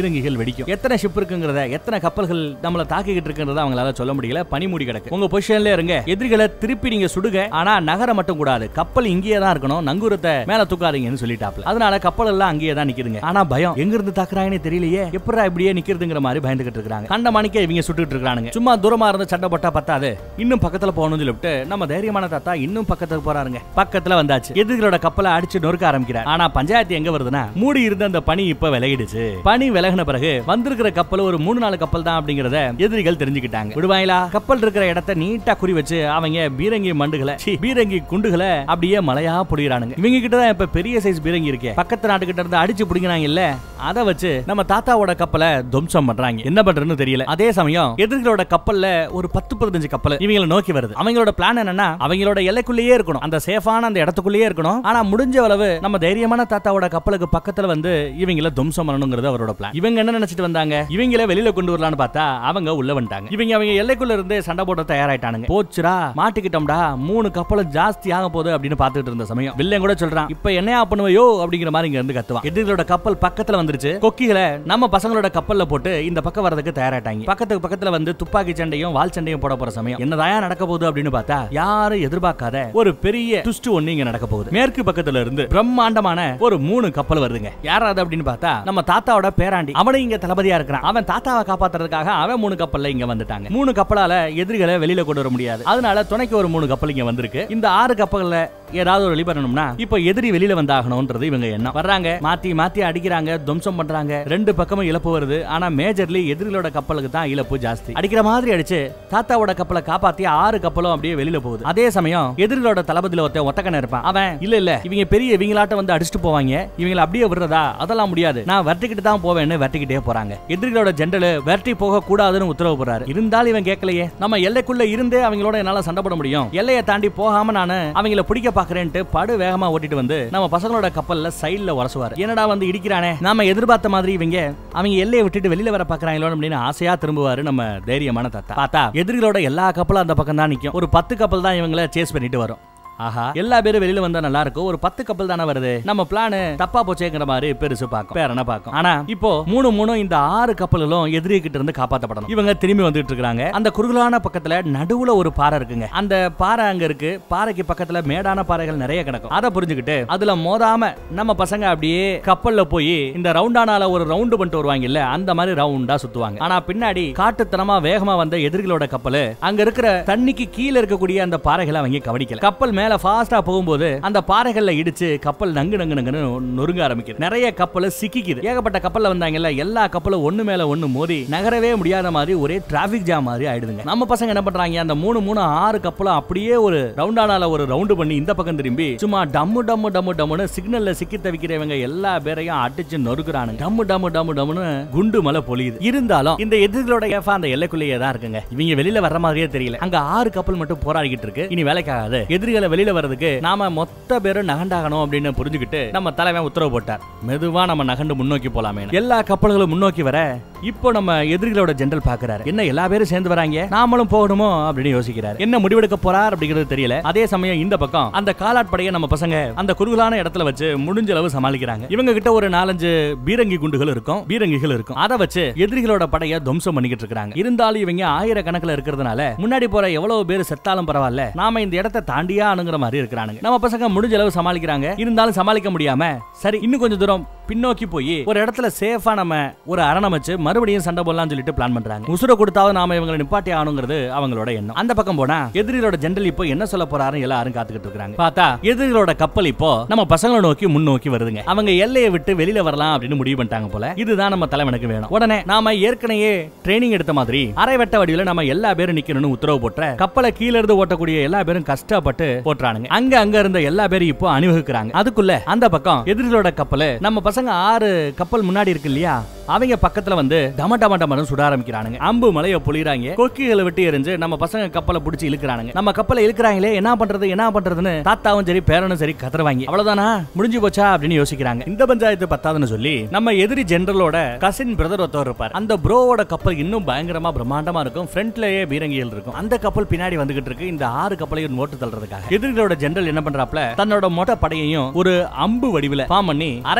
பீரங்கிகள் வெடிக்கும் எத்தனை ஷிப் இருக்குங்கிறத எத்தனை கப்பல்கள் நம்மள தாக்கிக்கிட்டு இருக்குன்றத அவங்களால சொல்ல முடியல பனி மூடி கிடக்கு உங்க பொசிஷன்ல இருங்க எதிரிகளை திருப்பி நீங்க சுடுக ஆனா நகர மட்டும் கூடாது கப்பல் இங்கேயே தான் இருக்கணும் நங்கூரத்தை மேல தூக்காதீங்கன்னு சொல்லிட்டாப்ல அதனால கப்பல் எல்லாம் அங்கேயே தான் நிக்குதுங்க ஆனா பயம் எங்க இருந்து தாக்குறாங்கன்னு தெரியலையே எப்படா இப்படியே நிக்கிறதுங்கிற மாதிரி பயந்துகிட்டு இருக்காங்க கண்ட மணிக்கே இவங்க சுட்டுட்டு இருக்கானுங்க சும்மா தூரமா இருந்து சண்டை போட்டா பத்தாது இன்னும் பக்கத்துல போகணும்னு சொல்லிட்டு நம்ம தைரியமான தாத்தா இன்னும் பக்கத்துக்கு போறாருங்க பக்கத்துல வந்தாச்சு எதிரிகளோட கப்பலை அடிச்சு நொறுக்க ஆரம்பிக்கிறார் ஆனா பஞ்சாயத்து எங்க வருதுன்னா மூடி இருந்த அந்த பனி இப்ப விலகிடுச்சு பனி விலகின பிறகு வந்திருக்கிற கப்பல் ஒரு மூணு நாலு கப்பல் தான் அப்படிங்கறத எதிரிகள் தெரிஞ்சுக்கிட்டாங்க விடுவாங்களா கப்பல் இருக்கிற இடத்த நீட்டா குறி வச்சு அவங்க பீரங்கி மண்டுகளை சீ, பீரங்கி குண்டுகளை அப்படியே மலையா புடிக்கிறானுங்க இவங்க கிட்ட தான் இப்ப பெரிய சைஸ் பீரங்கி இருக்கே பக்கத்து நாட்டுக்கிட்ட இருந்து அடிச்சு பிடிக்கிறாங்க இல்ல அதை வச்சு நம்ம தாத்தாவோட கப்பலை துவம்சம் பண்றாங்க என்ன பண்றதுன்னு தெரியல அதே சமயம் எதிரிகளோட கப்பல்ல ஒரு பத்து பதினஞ்சு கப்பல் இவங்களை நோக்கி வருது அவங்களோட பிளான் என்னன்னா அவங்களோட எல்லைக்குள்ளேயே இருக்கணும் அந்த சேஃபான அந்த இடத்துக்குள்ளேயே இருக்கணும் ஆனா முடிஞ்ச அளவு நம்ம தைரியமான தாத்தாவோட கப்பலுக்கு பக்கத்துல வந்து இவங்கள துவம்சம் பண்ணணுங்கிறது அவரோட பிளான் இவங்க என்ன நினைச்சிட்டு வந்தாங்க இவங்கள வெளியில கொண்டு வரலாம்னு பார்த்தா அவங்க உள்ள வந்துட்டாங்க இவங்க அவங்க எல்லைக்குள்ள இருந்து சண்டை போட தயாராயிட்டானுங்க போச்சுடா மாட்டிக்கிட்டோம்டா மூணு கப்பலும் ஜாஸ்தி ஆக போகுது அப்படின்னு பார்த்துட்டு இருந்த சமயம் வில்லன் கூட சொல்றான் இப்ப என்னையா பண்ணுவையோ அப்படிங்கிற மாதிரி இங்க இருந்து கத்துவான் எதிரிகளோட கப்பல் பக்கத்துல வந்துருச்சு கொக்கிகளை நம்ம பசங்களோட கப்பல்ல போட்டு இந்த பக்கம் வரதுக்கு தயாராயிட்டாங்க பக்கத்துக்கு பக்கத்துல வந்து துப்பாக்கி சண்டையும் வால் சண்டையும் போட போற சமயம் என்னதான் நடக்க போகுது அப்படின்னு பார்த்தா யாரும் எதிர்பார்க்காத ஒரு பெரிய ட்விஸ்ட் ஒண்ணு இங்க நடக்க போகுது மேற்கு பக்கத்துல இருந்து பிரம்மாண்டமான ஒரு மூணு கப்பல் வருதுங்க யாராவது அப்படின்னு பார்த்தா நம்ம தாத்தாவோட பேராண்டி அவனும் இங்க தளபதியா இருக்கிறான் அவன் தாத்தாவை காப்பாத்துறதுக்காக அவன் மூணு கப்பல்ல இங்க வந்துட்டாங்க மூணு கப்பலால எதிரிகளை வெளியில கொண்டு வர முடியாது அதனால துணைக்கு ஒரு மூணு கப்பல் இங்க வந்திருக்கு இந்த ஆறு கப்பல்ல ஏதாவது ஒரு வழி பண்ணணும்னா இப்போ எதிரி வெளியில வந்தாகணும்ன்றது இவங்க எண்ணம் வர்றாங்க மாத்தி மாத்தி அடிக்கிறாங்க துவம்சம் பண்றாங்க ரெண்டு பக்கமும் இழப்பு வருது ஆனா மேஜர்லி எதிரிகளோட கப்பலுக்கு தான் இழப்பு ஜாஸ்தி அடிக்கிற மாதிரி அடிச்சு தாத்தாவோட கப்பலை காப்பாத்தி ஆறு கப்பலும் அப்படியே வெளியில போகுது அதே சமயம் எதிரிகளோட தளபதியில ஒருத்தன் ஒத்தக்கண்ண இருப்பான் அவன் இல்ல இல்ல இவங்க பெரிய இவங்களாட்ட வந்து அடிச்சுட்டு போவாங்க இவங்களை அப்படியே விடுறதா அதெல்லாம் முடியாது நான் வெட்டிக்கிட்டு தான் போவேன்னு வெட்டிக்கிட்டே போறாங்க எதிரிகளோட ஜெண்டல் வெட்டி போக கூடாதுன்னு உத்தரவு போறாரு இருந்தாலும் இவன் கேட்கலையே நம்ம எல்லைக்குள்ள இருந்தே அவங்களோட என்னால சண்டை போட முடியும் எல்லையை தாண்டி போகாம நானு அவங்கள பிடிக்க பாக்குறேன்ட்டு படு வேகமா ஓட்டிட்டு வந்து நம்ம பசங்களோட கப்பல்ல சைடுல உரசுவாரு என்னடா வந்து இடிக்கிறானே நாம எதிர்பார்த்த மாதிரி இவங்க அவங்க எல்லையை விட்டுட்டு வெளியில வர பாக்குறாங்களோ அப்படின்னு ஆசையா திரும்புவாரு நம்ம தைரியமான தாத்தா பார்த்தா எதிரிகளோட எல்லா கப்பலும் அந்த பக்கம் தான் நிக்கும் ஒரு பத்து கப்பல் தான் இவங்கள சேஸ் பண்ணிட்டு வரும் ஆஹா எல்லா பேரும் வெளியில வந்தா நல்லா இருக்கும் ஒரு பத்து கப்பல் தானே வருது நம்ம பிளான் தப்பா போச்சேங்கிற மாதிரி பெருசு பார்க்கும் பேரன பார்க்கும் ஆனா இப்போ மூணு மூணு இந்த ஆறு கப்பல்களும் எதிரி கிட்ட இருந்து காப்பாத்தப்படணும் இவங்க திரும்பி வந்துட்டு இருக்காங்க அந்த குறுகலான பக்கத்துல நடுவுல ஒரு பாறை இருக்குங்க அந்த பாறை அங்க இருக்கு பாறைக்கு பக்கத்துல மேடான பாறைகள் நிறைய கிடக்கும் அதை புரிஞ்சுக்கிட்டு அதுல மோதாம நம்ம பசங்க அப்படியே கப்பல்ல போய் இந்த ரவுண்டானால ஒரு ரவுண்டு பண்ணிட்டு வருவாங்க இல்ல அந்த மாதிரி ரவுண்டா சுத்துவாங்க ஆனா பின்னாடி காட்டுத்தனமா வேகமா வந்த எதிரிகளோட கப்பல் அங்க இருக்கிற தண்ணிக்கு கீழே இருக்கக்கூடிய அந்த பாறைகளை அவங்க கவனிக்கல கப்பல் மேல ஃபாஸ்டா போகும்போது அந்த பாறைகள்ல இடிச்சு கப்பல் நங்கு நங்கு நங்குன்னு நொறுங்க ஆரம்பிக்குது நிறைய கப்பல் சிக்கிக்குது ஏகப்பட்ட கப்பல்ல வந்தாங்கல்ல எல்லா கப்பலும் ஒண்ணு மேல ஒண்ணு மோதி நகரவே முடியாத மாதிரி ஒரே டிராபிக் ஜாம் மாதிரி ஆயிடுதுங்க நம்ம பசங்க என்ன பண்றாங்க அந்த மூணு மூணு ஆறு கப்பலும் அப்படியே ஒரு ரவுண்டானால ஒரு ரவுண்டு பண்ணி இந்த பக்கம் திரும்பி சும்மா டம்மு டம்மு டம்மு டம்முன்னு சிக்னல்ல சிக்கி தவிக்கிறவங்க எல்லா பேரையும் அடிச்சு நொறுக்குறானுங்க டம்மு டம்மு டம்மு டம்முன்னு குண்டு மலை பொழியுது இருந்தாலும் இந்த எதிரிகளோட ஏஃபா அந்த எல்லைக்குள்ளேயே தான் இருக்குங்க இவங்க வெளியில வர்ற மாதிரியே தெரியல அங்க ஆறு கப்பல் மட்டும் போராடிக்கிட்டு இருக்கு இனி வேலைக்காகாது எதிரிகளை வெளியில வர்றதுக்கு நாம மொத்த பேரும் நகண்டாகணும் அப்படின்னு புரிஞ்சுக்கிட்டு நம்ம தலைவன் உத்தரவு போட்டார் மெதுவா நம்ம நகண்டு முன்னோக்கி போலாமே எல்லா கப்பல்களும் முன்னோக்கி வர இப்போ நம்ம எதிரிகளோட ஜெனரல் பாக்குறாரு என்ன எல்லா பேரும் சேர்ந்து வராங்க நாமளும் போகணுமோ அப்படின்னு யோசிக்கிறாரு என்ன முடிவெடுக்க போறார் அப்படிங்கிறது தெரியல அதே சமயம் இந்த பக்கம் அந்த காலாட்படையை நம்ம பசங்க அந்த குறுகலான இடத்துல வச்சு முடிஞ்ச அளவு சமாளிக்கிறாங்க இவங்க கிட்ட ஒரு நாலஞ்சு பீரங்கி குண்டுகள் இருக்கும் பீரங்கிகள் இருக்கும் அதை வச்சு எதிரிகளோட படைய துவம்சம் பண்ணிக்கிட்டு இருக்காங்க இருந்தாலும் இவங்க ஆயிரக்கணக்கில் இருக்கிறதுனால முன்னாடி போற எவ்வளவு பேர் செத்தாலும் பரவாயில்ல நாம இந்த இடத்தை தாண்டியா அணுங்கிற மாதிரி இருக்கிறானுங்க நம்ம பசங்க முடிஞ்ச அளவு சமாளிக்கிறாங்க இருந்தாலும் சமாளிக்க முடியாம சரி இன்னும் கொஞ்சம் தூரம் பின்னோக்கி போய் ஒரு இடத்துல சேஃபா நம்ம ஒரு அரணம் வச்சு மறுபடியும் சண்டை போடலாம்னு சொல்லிட்டு பிளான் பண்றாங்க உசுர கொடுத்தாவது நாம இவங்களை நிப்பாட்டி ஆகணுங்கிறது அவங்களோட எண்ணம் அந்த பக்கம் போனா எதிரிகளோட ஜெனரல் இப்போ என்ன சொல்ல போறாருன்னு எல்லாரும் காத்துக்கிட்டு இருக்காங்க பார்த்தா எதிரிகளோட கப்பல் இப்போ நம்ம பசங்களை நோக்கி முன்னோக்கி வருதுங்க அவங்க எல்லையை விட்டு வெளியில வரலாம் அப்படின்னு முடிவு பண்ணிட்டாங்க போல இதுதான் நம்ம தலைவனுக்கு வேணும் உடனே நாம ஏற்கனவே ட்ரைனிங் எடுத்த மாதிரி அரை வெட்ட வடிவில நம்ம எல்லா பேரும் நிக்கணும்னு உத்தரவு போட்ட கப்பலை கீழ இருந்து ஓட்டக்கூடிய எல்லா பேரும் கஷ்டப்பட்டு போட்டுறானுங்க அங்க அங்க இருந்த எல்லா பேரும் இப்போ அணிவகுக்கிறாங்க அதுக்குள்ள அந்த பக்கம் எதிரிகளோட கப்பல் நம்ம பசங்க ஆறு கப்பல் முன்னாடி இருக்கு இல்லையா அவங்க பக்கத்துல வந்து டம டம டமன்னு சுட ஆரம்பிக்கிறானுங்க அம்பு மலைய பொழிறாங்க கொக்கிகளை விட்டு எரிஞ்சு நம்ம பசங்க கப்பலை பிடிச்சி இழுக்கிறானுங்க நம்ம கப்பலை இழுக்கிறாங்களே என்ன பண்றது என்ன பண்றதுன்னு தாத்தாவும் சரி பேரனும் சரி கத்துறவாங்க அவ்வளவுதானா முடிஞ்சு போச்சா அப்படின்னு யோசிக்கிறாங்க இந்த பஞ்சாயத்து பத்தாதுன்னு சொல்லி நம்ம எதிரி ஜெனரலோட கசின் பிரதர் ஒருத்தவர் இருப்பார் அந்த ப்ரோவோட கப்பல் இன்னும் பயங்கரமா பிரம்மாண்டமா இருக்கும் ஃப்ரண்ட்லயே பீரங்கிகள் இருக்கும் அந்த கப்பல் பின்னாடி வந்துகிட்டு இருக்கு இந்த ஆறு கப்பலையும் ஓட்டு தள்ளுறதுக்காக எதிரிகளோட ஜெனரல் என்ன பண்றாப்ல தன்னோட மொட்டை படையையும் ஒரு அம்பு வடிவில ஃபார்ம் பண்ணி அரைவட்ட வடிவில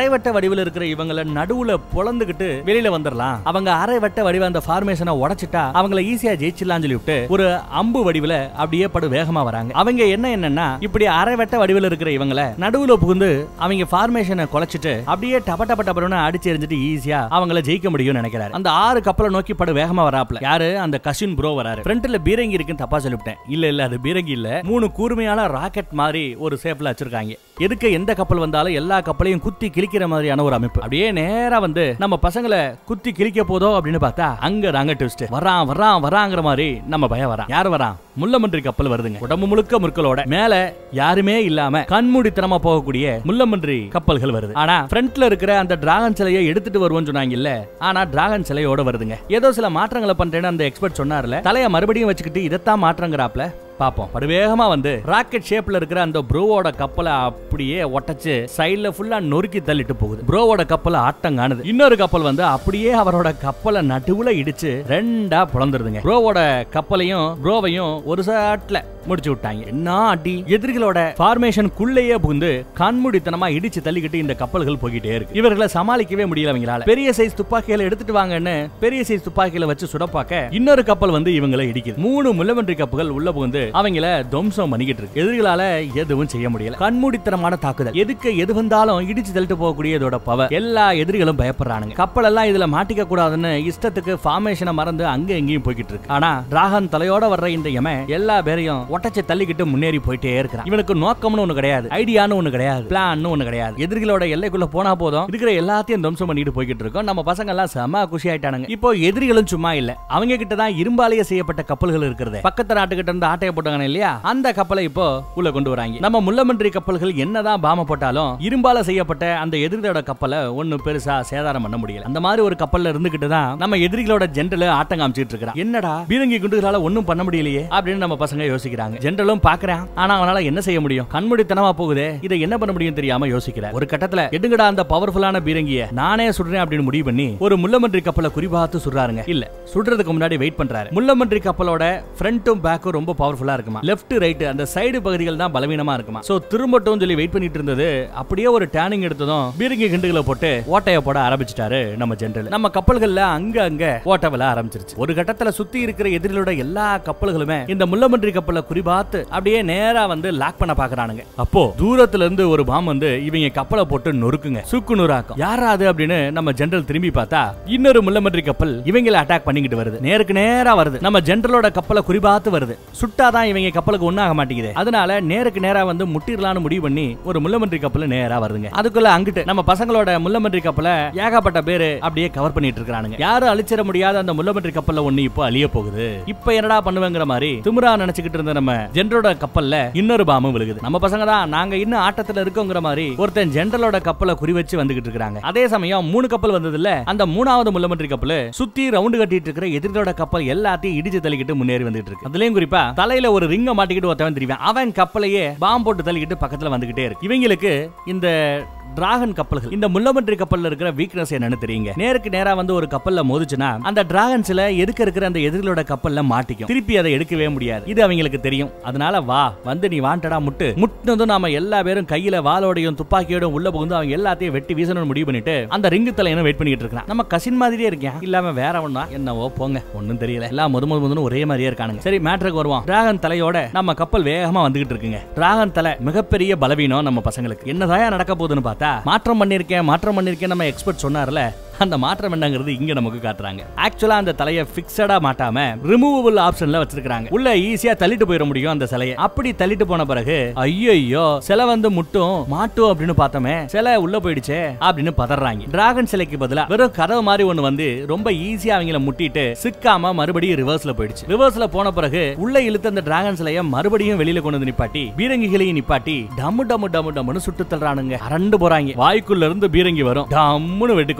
வடிவில் இருக்கிற இவங்கள நடுவுல பொளந்துகிட்டு வெளியில வந்துடலாம் அவங்க அரை வட்ட வடிவ அந்த ஃபார்மேஷனை உடைச்சிட்டா அவங்கள ஈஸியா ஜெயிச்சிடலாம் சொல்லி விட்டு ஒரு அம்பு வடிவுல அப்படியே படு வேகமா வராங்க அவங்க என்ன என்னன்னா இப்படி அரை வட்ட வடிவில் இருக்கிற இவங்கள நடுவுல புகுந்து அவங்க ஃபார்மேஷனை குலைச்சிட்டு அப்படியே டப டப டபன்னு அடிச்சு எரிஞ்சிட்டு ஈஸியா அவங்கள ஜெயிக்க முடியும்னு நினைக்கிறாரு அந்த ஆறு கப்பலை நோக்கி படு வேகமா வராப்ல யாரு அந்த கசின் ப்ரோ வராரு ஃப்ரண்ட்ல பீரங்கி இருக்குன்னு தப்பா சொல்லிவிட்டேன் இல்ல இல்ல அது பீரங்கி இல்ல மூணு கூர்மையான ராக்கெட் மாதிரி ஒரு ஷேப்ல வச்சிருக்காங்க எதுக்கு எந்த கப்பல் வந்தாலும் எல்லா கப்பலையும் குத்தி கிழிக்கிற மாதிரியான ஒரு அமைப்பு அப்படியே நேரா வந்து நம்ம பசங்களை குத்தி கிழிக்க போதோ அப்படின்னு பார்த்தா அங்க தாங்க ட்விஸ்ட் வரான் வரான் வராங்கிற மாதிரி நம்ம பயம் வரான் யார் வரான் முள்ளமன்றி கப்பல் வருதுங்க உடம்பு முழுக்க முற்களோட மேல யாருமே இல்லாம கண்மூடித்தனமா போகக்கூடிய முள்ளமன்றி கப்பல்கள் வருது ஆனா ஃப்ரண்ட்ல இருக்கிற அந்த டிராகன் சிலையை எடுத்துட்டு வருவோம்னு சொன்னாங்க இல்ல ஆனா டிராகன் சிலையோட வருதுங்க ஏதோ சில மாற்றங்களை பண்றேன்னு அந்த எக்ஸ்பர்ட் சொன்னார்ல தலைய மறுபடியும் வச்சுக்கிட்டு இதைத்தான் மாற்றங்கிறாப்ல பாப்போம் படுவேகமா வந்து ராக்கெட் ஷேப்ல இருக்கிற அந்த ப்ரோவோட கப்பலை அப்படியே ஒட்டச்சு சைடுல ஃபுல்லா நொறுக்கி தள்ளிட்டு போகுது ப்ரோவோட கப்பல் ஆட்டம் காணுது இன்னொரு கப்பல் வந்து அப்படியே அவரோட கப்பலை நடுவுல இடிச்சு ரெண்டா புலந்துருதுங்க ப்ரோவோட கப்பலையும் ப்ரோவையும் ஒரு சாட்ல முடிச்சு விட்டாங்க என்ன அடி எதிரிகளோட ஃபார்மேஷன் குள்ளேயே புகுந்து கண்மூடித்தனமா இடிச்சு தள்ளிக்கிட்டு இந்த கப்பல்கள் போய்கிட்டே இருக்கு இவர்களை சமாளிக்கவே முடியல அவங்களால பெரிய சைஸ் துப்பாக்கிகளை எடுத்துட்டு வாங்கன்னு பெரிய சைஸ் துப்பாக்கிகளை வச்சு சுடப்பாக்க இன்னொரு கப்பல் வந்து இவங்களை இடிக்குது மூணு முள்ளவன்றி கப்புகள் உள்ள புகுந்து அவங்கள துவம்சம் பண்ணிக்கிட்டு இருக்கு எதிரிகளால எதுவும் செய்ய முடியல கண்மூடித்தனமான தாக்குதல் எதுக்கு எது வந்தாலும் இடிச்சு தள்ளிட்டு போகக்கூடிய இதோட பவர் எல்லா எதிரிகளும் பயப்படுறானுங்க கப்பல் எல்லாம் இதுல மாட்டிக்க கூடாதுன்னு இஷ்டத்துக்கு ஃபார்மேஷனை மறந்து அங்க எங்கேயும் போய்கிட்டு இருக்கு ஆனா டிராகன் தலையோட வர்ற இந்த யமன் எல்லா பேரையும் ஒட்டச்சை தள்ளிக்கிட்டு முன்னேறி போயிட்டே இருக்கிறான் இவனுக்கு நோக்கம்னு ஒண்ணு கிடையாது ஐடியான்னு ஒண்ணு கிடையாது பிளான் ஒண்ணு கிடையாது எதிரிகளோட எல்லைக்குள்ள போனா போதும் இருக்கிற எல்லாத்தையும் துவம்சம் பண்ணிட்டு போய்கிட்டு இருக்கோம் நம்ம பசங்க எல்லாம் செம குஷி ஆயிட்டானுங்க இப்போ எதிரிகளும் சும்மா இல்ல அவங்க கிட்ட தான் இரும்பாலேயே செய்யப்பட்ட கப்பல்கள் இருக்கிறது பக்கத்து நாட்டுக்கிட்ட இருந்து ஆட்டையை போட்டாங்க இல்லையா அந்த கப்பலை இப்போ உள்ள கொண்டு வராங்க நம்ம முள்ளமன்றி கப்பல்கள் என்னதான் பாம போட்டாலும் இரும்பால செய்யப்பட்ட அந்த எதிரிகளோட கப்பலை ஒண்ணு பெருசா சேதாரம் பண்ண முடியல அந்த மாதிரி ஒரு கப்பல்ல இருந்துகிட்டு தான் நம்ம எதிரிகளோட ஜென்ரல் ஆட்டம் காமிச்சிட்டு இருக்கிறான் என்னடா பீரங்கி குண்டுகளால ஒண்ணும் பண்ண முடியலையே அப்படின்னு நம்ம பசங்க யோசிக்கிறாங்க ஜென்ரலும் பாக்குறான் ஆனா அவனால என்ன செய்ய முடியும் கண்மூடித்தனமா போகுதே இதை என்ன பண்ண முடியும் தெரியாம யோசிக்கிறார் ஒரு கட்டத்துல எடுங்கடா அந்த பவர்ஃபுல்லான பீரங்கிய நானே சுடுறேன் அப்படின்னு முடிவு பண்ணி ஒரு முள்ளமன்றி கப்பலை குறிபாத்து சுடுறாருங்க இல்ல சுடுறதுக்கு முன்னாடி வெயிட் பண்றாரு முள்ளமன்றி கப்பலோட ஃப்ரண்ட்டும் பேக்கும் ரொம்ப பவர்ஃபுல்லா இருக்குமா லெஃப்ட் ரைட் அந்த சைடு பகுதிகள் தான் பலவீனமா இருக்குமா சோ திரும்பட்டும் சொல்லி வெயிட் பண்ணிட்டு இருந்தது அப்படியே ஒரு டேனிங் எடுத்ததும் பீரங்கி கிண்டுகளை போட்டு ஓட்டைய போட ஆரம்பிச்சிட்டாரு நம்ம ஜெனரல் நம்ம கப்பல்கள்ல அங்க அங்க ஓட்ட விழ ஆரம்பிச்சிருச்சு ஒரு கட்டத்துல சுத்தி இருக்கிற எதிரிகளோட எல்லா கப்பல்களுமே இந்த முள்ளமன்றி கப்பலை குறிபாத்து அப்படியே நேரா வந்து லாக் பண்ண பாக்குறானுங்க அப்போ தூரத்துல இருந்து ஒரு பாம் வந்து இவங்க கப்பலை போட்டு நொறுக்குங்க சுக்கு நூறாக்கும் யாரா அது அப்படின்னு நம்ம ஜெனரல் திரும்பி பார்த்தா இன்னொரு முள்ளமன்றி கப்பல் இவங்கள அட்டாக் பண்ணிக்கிட்டு வருது நேருக்கு நேரா வருது நம்ம ஜெனரலோட கப்பலை குறிபாத்து வருது சுட்டாதான் இவங்க கப்பலுக்கு ஒண்ணாக மாட்டேங்குது அதனால நேருக்கு நேரா வந்து முட்டிரலான்னு முடிவு பண்ணி ஒரு முள்ளமன்றி கப்பல் நேரா வருதுங்க அதுக்குள்ள அங்கிட்டு நம்ம பசங்களோட முள்ளமன்றி கப்பலை ஏகப்பட்ட பேரு அப்படியே கவர் பண்ணிட்டு இருக்கானுங்க யாரும் அழிச்சிட முடியாத அந்த முள்ளமன்றி கப்பல்ல ஒண்ணு இப்போ அழிய போகுது இப்ப என்னடா பண்ணுவேங்கிற மாதிரி திமுறா நினைச்சுக்கிட்டு இருந்த நம்ம ஜெனரலோட கப்பல்ல இன்னொரு பாம்பு விழுகுது நம்ம பசங்க தான் நாங்க இன்னும் ஆட்டத்துல இருக்கோங்கிற மாதிரி ஒருத்தன் ஜெனரலோட கப்பலை குறி வச்சு வந்துகிட்டு இருக்காங்க அதே சமயம் மூணு கப்பல் வந்ததுல அந்த மூணாவது முள்ளமன்றி கப்பல் சுத்தி ரவுண்டு கட்டிட்டு இருக்கிற எதிரிகளோட கப்பல் எல்லாத்தையும் இடிச்சு தள்ளிக்கிட்டு முன்னேறி வந்துட்டு இருக்கு அதுலயும் குறிப்பா தலையில ஒரு ரிங்க மாட்டிக்கிட்டு ஒருத்தவன் தெரியும் அவன் கப்பலையே பாம்பு போட்டு தள்ளிக்கிட்டு பக்கத்துல வந்துகிட்டே இருக்கு இவங்களுக்கு இந்த டிராகன் கப்பல்கள் இந்த முள்ளமன்றி கப்பல்ல இருக்கிற வீக்னஸ் என்னன்னு தெரியுங்க நேருக்கு நேரா வந்து ஒரு கப்பல்ல மோதுச்சுன்னா அந்த டிராகன் சில எதுக்க இருக்கிற அந்த எதிரிகளோட கப்பல்ல மாட்டிக்கும் திருப்பி அதை எடுக்கவே முடியாது இது அவங்களுக்கு தெரியும் அதனால வா வந்து நீ வாண்டடா முட்டு முட்டினதும் நாம எல்லா பேரும் கையில வாளோடையும் துப்பாக்கியோடும் உள்ள புகுந்து அவங்க எல்லாத்தையும் வெட்டி வீசணும்னு முடிவு பண்ணிட்டு அந்த ரிங்கு தலையனும் வெயிட் பண்ணிட்டு இருக்கான் நம்ம கசின் மாதிரியே இருக்கேன் இல்லாம வேற ஒண்ணா என்னவோ போங்க ஒண்ணும் தெரியல எல்லாம் முது முது முதுன்னு ஒரே மாதிரியே இருக்கானுங்க சரி மேட்ருக்கு வருவோம் டிராகன் தலையோட நம்ம கப்பல் வேகமா வந்துகிட்டு இருக்குங்க டிராகன் தலை மிகப்பெரிய பலவீனம் நம்ம பசங்களுக்கு என்னதான் நடக்க போகுதுன்னு பார்த்தா மாற்றம் பண்ணிருக்கேன் மாற்றம் பண்ணிருக்கேன் நம்ம எக்ஸ்பர்ட் சொன்னார்ல அந்த மாற்றம் என்னங்கிறது இங்க நமக்கு காட்டுறாங்க ஆக்சுவலா அந்த தலையை பிக்சடா மாட்டாம ரிமூவபிள் ஆப்ஷன்ல வச்சிருக்காங்க உள்ள ஈஸியா தள்ளிட்டு போயிட முடியும் அந்த சிலையை அப்படி தள்ளிட்டு போன பிறகு ஐயோ சிலை வந்து முட்டும் மாட்டும் அப்படின்னு பார்த்தோமே சிலை உள்ள போயிடுச்சே அப்படின்னு பதறாங்க டிராகன் சிலைக்கு பதிலா வெறும் கதவு மாதிரி ஒண்ணு வந்து ரொம்ப ஈஸியா அவங்கள முட்டிட்டு சிக்காம மறுபடியும் ரிவர்ஸ்ல போயிடுச்சு ரிவர்ஸ்ல போன பிறகு உள்ள இழுத்த அந்த டிராகன் சிலையை மறுபடியும் வெளியில கொண்டு வந்து நிப்பாட்டி பீரங்கிகளையும் நிப்பாட்டி டம்மு டம்மு டம்மு டம்முன்னு சுட்டு தள்ளுறானுங்க அரண்டு போறாங்க வாய்க்குள்ள இருந்து பீரங்கி வரும் டம்முன்னு வெட்டுக்கும் அதே மாதிரி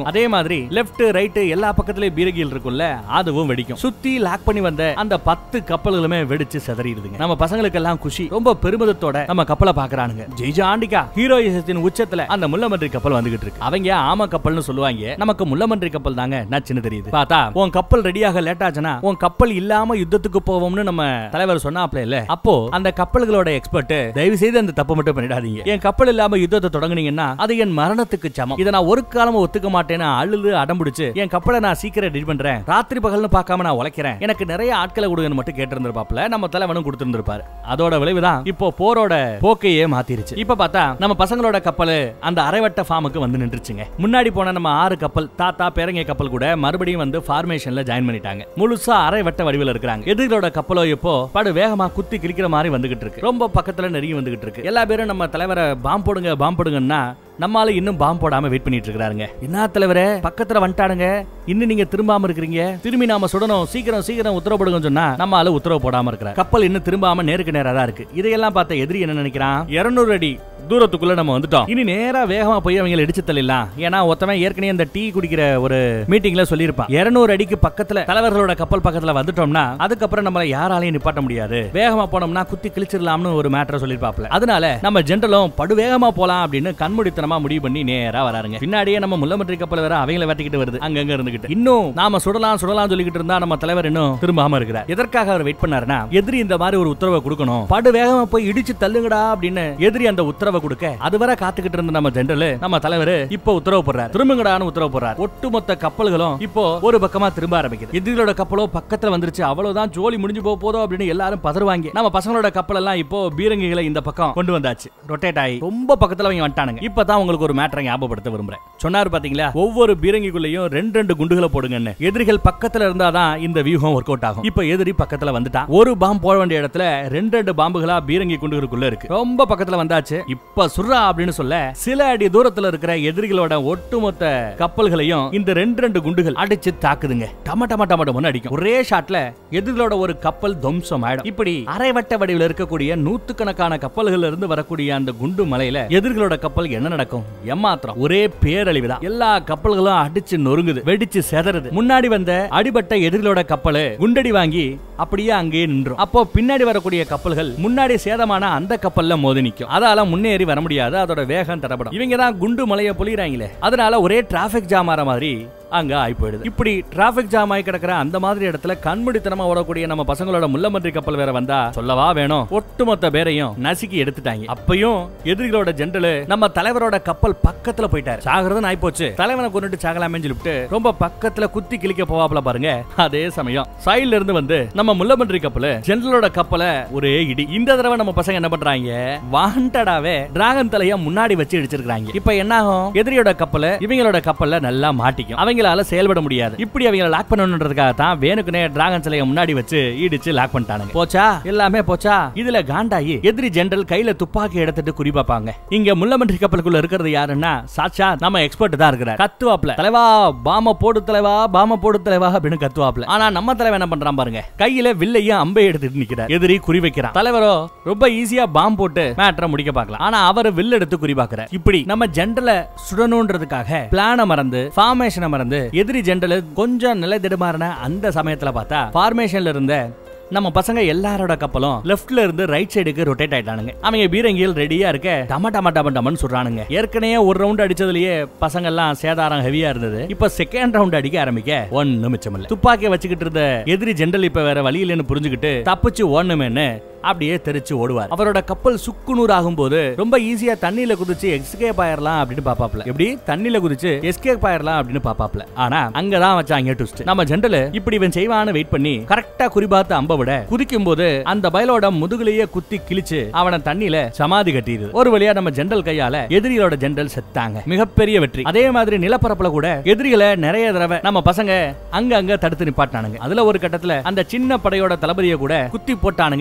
மாதிரி லெஃப்ட் ரைட் எல்லா பக்கத்துலயும் பீரங்கிகள் இருக்கும்ல அதுவும் வெடிக்கும் சுத்தி லாக் பண்ணி வந்த அந்த பத்து கப்பல்களுமே வெடிச்சு செதறிடுதுங்க நம்ம பசங்களுக்கு எல்லாம் குஷி ரொம்ப பெருமிதத்தோட நம்ம கப்பலை பாக்குறானுங்க ஜெய்ஜாண்டிகா ஹீரோயிசத்தின் உச்சத்துல அந்த முள்ளமன்றி கப்பல் வந்துகிட்டு இருக்கு அவங்க ஆமா கப்பல்னு சொல்லுவாங்க நமக்கு முள்ளமன்றி கப்பல் தாங்க நச்சுன்னு தெரியுது பார்த்தா உன் கப்பல் ரெடியாக லேட் ஆச்சுன்னா உன் கப்பல் இல்லாம யுத்தத்துக்கு போவோம்னு நம்ம தலைவர் சொன்னாப்ல இல்ல அப்போ அந்த கப்பல்களோட எக்ஸ்பர்ட் தயவு செய்து அந்த தப்பு மட்டும் பண்ணிடாதீங்க என் கப்பல் இல்லாம யுத்தத்தை தொடங்குனீங்கன்னா அது என் மரணத்துக்கு சமம் இதை நான் ஒரு காலமும் ஒத்துக்க மாட்டேன்னு அழுது அடம்பிடிச்சு என் கப்பலை நான் சீக்கிரம் ரெடி பண்றேன் ராத்திரி பகல்னு பார்க்காம நான் உழைக்கிறேன் எனக்கு நிறைய ஆட்களை கொடுங்கன்னு மட்டும் கேட்டிருந்திருப்பாப்ல நம்ம தலைவனும் கொடுத்திருந்திருப்பாரு அதோட விளைவுதான் இப்போ போரோட போக்கையே மாத்திருச்சு இப்ப பார்த்தா நம்ம பசங்களோட கப்பல் அந்த அரைவட்ட ஃபார்முக்கு வந்து நின்றுச்சுங்க முன்னாடி போன நம்ம ஆறு கப்பல் தாத்தா பேரங்க கப்பல் கூட மறுபடியும் வந்து ஃபார்மேஷன்ல ஜாயின் பண்ணிட்டாங்க முழுசா அரை வட்ட வடிவில் இருக்கிறாங்க எதிரிகளோட கப்பலோ இப்போ படு வேகமா குத்தி கிழிக்கிற மாதிரி வந்துகிட்டு இருக்கு ரொம்ப பக்கத்துல நெருங்கி வந்துகிட்டு இருக்கு எல்லா பேரும் நம்ம தலைவரை பாம் போடுங்க பாம் போடுங்கன்னா நம்மால இன்னும் பாம் போடாம வெயிட் பண்ணிட்டு இருக்காருங்க என்ன தலைவரே பக்கத்துல வந்துட்டானுங்க இன்னும் நீங்க திரும்பாம இருக்கிறீங்க திரும்பி நாம சுடணும் சீக்கிரம் சீக்கிரம் உத்தரவு போடுங்கன்னு சொன்னா நம்ம ஆளு உத்தரவு போடாம இருக்கிற கப்பல் இன்னும் திரும்பாம நேருக்கு நேரா தான் இருக்கு இதையெல்லாம் பார்த்த எதிரி என்ன நினைக்கிறான் 200 அடி தூரத்துக்குள்ள நம்ம வந்துட்டோம் இனி நேரா வேகமா போய் அவங்களை இடிச்சு தள்ளிடலாம் ஏன்னா ஒருத்தவன் ஏற்கனவே அந்த டீ குடிக்கிற ஒரு மீட்டிங்ல சொல்லியிருப்பான் 200 அடிக்கு பக்கத்துல தலைவர்களோட கப்பல் பக்கத்துல வந்துட்டோம்னா அதுக்கப்புறம் நம்மள யாராலையும் நிப்பாட்ட முடியாது வேகமா போனோம்னா குத்தி கிழிச்சிடலாம்னு ஒரு மேட்டரை சொல்லியிருப்பாப்ல அதனால நம்ம ஜென்ரலும் படு வேகமா போலாம் அப்படின்னு கண்மூடித்தனமா முடிவு பண்ணி நேரா வராருங்க பின்னாடியே நம்ம முல்லமன்றி கப்பல் வேற அவங்கள வெட்டிக்கிட்டு வருது அங்கங்க இருந்துகிட்டு இன்னும் நாம சுடலாம் சுடலாம் சொல்லிக்கிட்டு இருந்தா நம்ம தலைவர் இன்னும் திரும்பாம இருக்கிறார் எதற்காக அவர் வெயிட் பண்ணாருன்னா எதிரி இந்த மாதிரி ஒரு உத்தரவை கொடுக்கணும் படு வேகமா போய் இடிச்சு தள்ளுங்கடா அப்படின்னு எதிரி அந்த உத்தரவை கொடுக்க அதுவரை காத்துக்கிட்டு இருந்த நம்ம ஜெனரல் நம்ம தலைவர் இப்போ உத்தரவு போடுறாரு திரும்புங்கடான்னு உத்தரவு போடுறாரு ஒட்டுமொத்த கப்பல்களும் இப்போ ஒரு பக்கமா திரும்ப ஆரம்பிக்குது எதிரியோட கப்பலோ பக்கத்துல வந்துருச்சு அவ்வளவுதான் ஜோலி முடிஞ்சு போக போதோ அப்படின்னு எல்லாரும் பதறுவாங்க நம்ம பசங்களோட கப்பல் எல்லாம் இப்போ பீரங்கிகளை இந்த பக்கம் கொண்டு வந்தாச்சு ரொட்டேட் ஆகி ரொம்ப பக்கத்துல அவங்க வந்துட்டானுங்க இப்பதான் உங்களுக்கு ஒரு மேட்டரை ஞாபகப்படுத்த விரும்புறேன் சொன்னாரு பாத்தீங்களா ஒவ்வொரு பீரங்கிக்குள்ளேயும் ரெண்டு ரெண்டு குண்டுகளை போடுங்கன்னு எதிரிகள் பக்கத்துல இருந்தாதான் இந்த வியூகம் ஒர்க் அவுட் ஆகும் இப்போ எதிரி பக்கத்துல வந்துட்டான் ஒரு பாம்பு போட வேண்டிய இடத்துல ரெண்டு ரெண்டு பாம்புகளா பீரங்கி குண்டுகளுக்குள்ள இருக்கு ரொம்ப பக்கத்துல வந்தாச்சு இப்ப சுர்ரா அப்படின்னு சொல்ல சில அடி தூரத்துல இருக்கிற எதிரிகளோட ஒட்டுமொத்த கப்பல்களையும் இந்த ரெண்டு ரெண்டு குண்டுகள் அடிச்சு தாக்குதுங்க டம டம டம டமன்னு அடிக்கும் ஒரே ஷாட்ல எதிரிகளோட ஒரு கப்பல் துவம்சம் ஆயிடும் இப்படி அரைவட்ட வடிவில் இருக்கக்கூடிய நூத்துக்கணக்கான கப்பல்கள்ல இருந்து வரக்கூடிய அந்த குண்டு மலையில எதிரிகளோட கப்பல் என்ன நடக்கும் ஏமாத்திரம் ஒரே பேரழிவுதான் எல்லா கப்பல்களும் அடிச்சு நொறுங்குது வெடிச்சு செதறுது முன்னாடி வந்த அடிபட்ட எதிரிகளோட கப்பல் குண்டடி வாங்கி அப்படியே அங்கேயே நின்றும் அப்போ பின்னாடி வரக்கூடிய கப்பல்கள் முன்னாடி சேதமான அந்த கப்பல்ல மோதி நிக்கும் அதால முன்னேறி வர முடியாது அதோட வேகம் தடப்படும் இவங்க தான் குண்டு மலையை பொழியறாங்களே அதனால ஒரே டிராபிக் ஜாம் ஆற மாதிரி அங்க ஆகி போயிடுது இப்படி டிராபிக் ஜாம் ஆகி கிடக்கிற அந்த மாதிரி இடத்துல கண்மூடித்தனமா ஓடக்கூடிய நம்ம பசங்களோட முள்ளமன்றி கப்பல் வேற வந்தா சொல்லவா வேணும் ஒட்டுமொத்த பேரையும் நசுக்கி எடுத்துட்டாங்க அப்பயும் எதிரிகளோட ஜென்ரல் நம்ம தலைவரோட கப்பல் பக்கத்துல போயிட்டாரு சாகிறதுன்னு ஆயிப்போச்சு தலைவனை கொண்டுட்டு சாகலாமே சொல்லிட்டு ரொம்ப பக்கத்துல குத்தி கிழிக்க போவாப்ல பாருங்க அதே சமயம் சைடுல இருந்து வந்து நம்ம முள்ளமன்றி கப்பல் ஜென்ரலோட கப்பலை ஒரே இடி இந்த தடவை நம்ம பசங்க என்ன பண்றாங்க வாண்டடாவே டிராகன் தலைய முன்னாடி வச்சு இடிச்சிருக்காங்க இப்ப என்ன ஆகும் எதிரியோட கப்பல் இவங்களோட கப்பல்ல நல்லா மாட்டிக்கும் அவங்களால செயல்பட முடியாது இப்படி அவங்கள லாக் பண்ணணுன்றதுக்காக தான் வேணுக்குனே டிராகன் சிலையை முன்னாடி வச்சு இடிச்சு லாக் பண்ணிட்டானுங்க போச்சா எல்லாமே போச்சா இதுல காண்டாயி எதிரி ஜெனரல் கையில துப்பாக்கி எடுத்துட்டு குறிப்பாப்பாங்க இங்க முள்ளமன்றி கப்பலுக்குள்ள இருக்கிறது யாருன்னா சாட்சா நம்ம எக்ஸ்பர்ட் தான் இருக்கிறார் கத்துவாப்ல தலைவா பாம போடு தலைவா பாம போடு தலைவா அப்படின்னு கத்துவாப்ல ஆனா நம்ம தலைவன் என்ன பண்றான் பாருங்க கையில வில்லையும் அம்பை எடுத்துட்டு நிக்கிறார் எதிரி குறி வைக்கிறான் தலைவரோ ரொம்ப ஈஸியா பாம் போட்டு மேட்டரை முடிக்க பார்க்கலாம் ஆனா அவர் வில் எடுத்து குறி பார்க்கிறார் இப்படி நம்ம ஜென்ரல சுடணுன்றதுக்காக பிளான மறந்து ஃபார்மேஷனை மறந்து எதிரி ஜென்ரல் கொஞ்சம் நிலை திடுமாறின அந்த சமயத்துல பார்த்தா ஃபார்மேஷன்ல இருந்த நம்ம பசங்க எல்லாரோட கப்பலும் லெஃப்ட்ல இருந்து ரைட் சைடுக்கு ரொட்டேட் ஆயிட்டானுங்க அவங்க பீரங்கியில் ரெடியா இருக்க டம டம டம டமன்னு சொல்றானுங்க ஏற்கனவே ஒரு ரவுண்ட் அடிச்சதுலயே பசங்க எல்லாம் சேதாரம் ஹெவியா இருந்தது இப்ப செகண்ட் ரவுண்ட் அடிக்க ஆரம்பிக்க ஒண்ணு மிச்சம் இல்ல துப்பாக்கியை வச்சுக்கிட்டு இருந்த எதிரி ஜென்ரல் இப்ப வேற வழி இல்லைன்னு புரிஞ்சுக்கிட்டு தப்பிச்சு ஓடணுமேன்னு அப்படியே தெரிச்சு ஓடுவார் அவரோட கப்பல் சுக்குநூறு ஆகும்போது ரொம்ப ஈஸியா தண்ணியில குதிச்சு எஸ்கேப் ஆயிரலாம் அப்படின்னு பாப்பாப்ல எப்படி தண்ணியில குதிச்சு எஸ்கேப் ஆயிரலாம் அப்படின்னு பாப்பாப்ல ஆனா அங்கதான் வச்சாங்க ட்விஸ்ட் நம்ம ஜென்ரல் இப்படி இவன் செய்வான்னு வெயிட் பண்ணி கரெக்டா குறிபார்த்து அம்ப விட குதிக்கும் போது அந்த பயலோட முதுகுலையே குத்தி கிழிச்சு அவனை தண்ணியில சமாதி கட்டிடுது ஒரு வழியா நம்ம ஜென்ரல் கையால எதிரியோட ஜென்ரல் செத்தாங்க மிகப்பெரிய வெற்றி அதே மாதிரி நிலப்பரப்புல கூட எதிரிகளை நிறைய தடவை நம்ம பசங்க அங்க அங்க தடுத்து நிப்பாட்டானுங்க அதுல ஒரு கட்டத்துல அந்த சின்ன படையோட தளபதியை கூட குத்தி போட்டானுங்க எதிரிக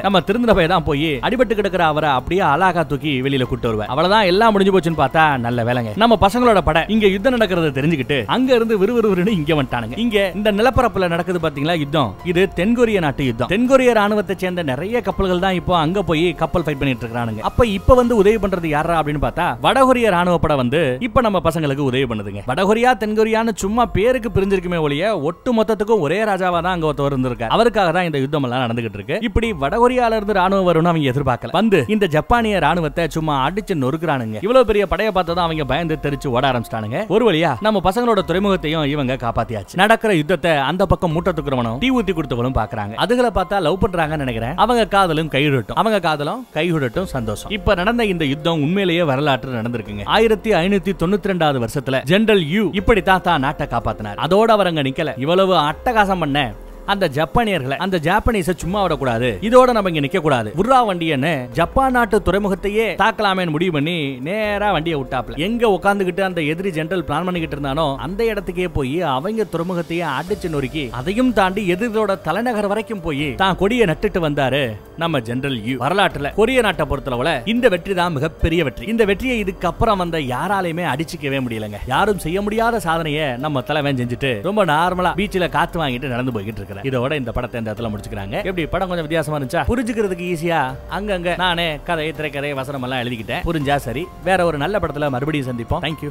நம்ம திருந்தின பையன் தான் போய் அடிபட்டு கிடக்குற அவரை அப்படியே அழகா தூக்கி வெளியில கூட்டு வருவேன் அவ்வளவுதான் எல்லாம் முடிஞ்சு போச்சுன்னு பார்த்தா நல்ல வேலைங்க நம்ம பசங்களோட படை இங்க யுத்தம் நடக்கிறத தெரிஞ்சுக்கிட்டு அங்க இருந்து விறுவிறுன்னு இங்க வந்துட்டானுங்க இங்க இந்த நிலப்பரப்புல நடக்குது பாத்தீங்களா யுத்தம் இது தென்கொரிய நாட்டு யுத்தம் தென்கொரிய ராணுவத்தை சேர்ந்த நிறைய கப்பல்கள் தான் இப்போ அங்க போய் கப்பல் ஃபைட் பண்ணிட்டு இருக்கானுங்க அப்ப இப்ப வந்து உதவி பண்றது யாரா அப்படின்னு பார்த்தா வடகொரிய ராணுவ படை வந்து இப்ப நம்ம பசங்களுக்கு உதவி பண்ணுதுங்க வடகொரியா தென்கொரியான்னு சும்மா பேருக்கு பிரிஞ்சிருக்குமே ஒழிய ஒட்டு மொத்தத்துக்கும் ஒரே ராஜாவா தான் அங்க ஒருத்தர் இருந்திருக்காரு அவருக்காக தான் இந்த யுத்தம் எல்லாம் நடந்துகிட்டு இருக்கு இப்படி வடகொரியால இருந்து ராணுவம் வரும்னு அவங்க எதிர்பார்க்கல வந்து இந்த ஜப்பானிய ராணுவத்தை சும்மா அடிச்சு நொறுக்குறானுங்க இவ்வளவு பெரிய படைய பார்த்ததும் அவங்க பயந்து தெரிச்சு ஓட ஆரம்பிச்சிட்டானுங்க ஒரு வழியா நம்ம பசங்களோட துறைமுகத்தையும் இவங்க காப்பாத்தியாச்சு நடக்கிற யுத்தத்தை அந்த பக்கம் மூட்டை தூக்குறவனும் தீ ஊத்தி கொடுத்தவனும் பாக்குறாங்க அதுகளை பார்த்தா லவ் பண்றாங்கன்னு நினைக்கிறேன் அவங்க காதலும் கைவிடட்டும் அவங்க காதலும் கைவிடட்டும் சந்தோஷம் இப்ப நடந்த இந்த யுத்தம் உண்மையிலேயே வரலாற்று நடந்திருக்குங்க ஆயிரத்தி ஐநூத்தி தொண்ணூத்தி ரெண்டாவது வருஷத்துல ஜெனரல் யூ இப்படித்தான் தான் நாட்டை காப்பாத்தினார் அதோட அவர் அங்க நிக்கல இவ்வளவு அட்டகாசம் பண்ண அந்த ஜப்பானியர்களை அந்த ஜாப்பனீஸ சும்மா விடக்கூடாது இதோட நம்ம இங்க நிக்க கூடாது உர்ரா வண்டியன்னு ஜப்பான் நாட்டு துறைமுகத்தையே தாக்கலாமேன்னு முடிவு பண்ணி நேரா வண்டியை விட்டாப்ல எங்க உட்காந்துக்கிட்டு அந்த எதிரி ஜெனரல் பிளான் பண்ணிக்கிட்டு இருந்தானோ அந்த இடத்துக்கே போய் அவங்க துறைமுகத்தையே அடிச்சு நொறுக்கி அதையும் தாண்டி எதிரோட தலைநகர் வரைக்கும் போய் தான் கொடியை நட்டுட்டு வந்தாரு நம்ம ஜெனரல் யூ வரலாற்றுல கொரிய நாட்டை பொறுத்தளவுல இந்த வெற்றி தான் மிகப்பெரிய வெற்றி இந்த வெற்றியை இதுக்கப்புறம் வந்த யாராலையுமே அடிச்சுக்கவே முடியலங்க யாரும் செய்ய முடியாத சாதனையை நம்ம தலைவன் செஞ்சுட்டு ரொம்ப நார்மலா பீச்சில் காத்து வாங்கிட்டு நடந்து போய்கிட்டு இருக்கிறேன் இதோட இந்த படத்தை இந்த இடத்துல முடிச்சுக்கிறாங்க எப்படி படம் கொஞ்சம் வித்தியாசமா இருந்துச்சா புரிஞ்சுக்கிறதுக்கு ஈஸியா அங்கங்க நானே கதை திரைக்கதை வசனம் எல்லாம் எழுதிக்கிட்டேன் புரிஞ்சா சரி வேற ஒரு நல்ல படத்துல மறுபடியும் சந்திப்போம் தேங்க்யூ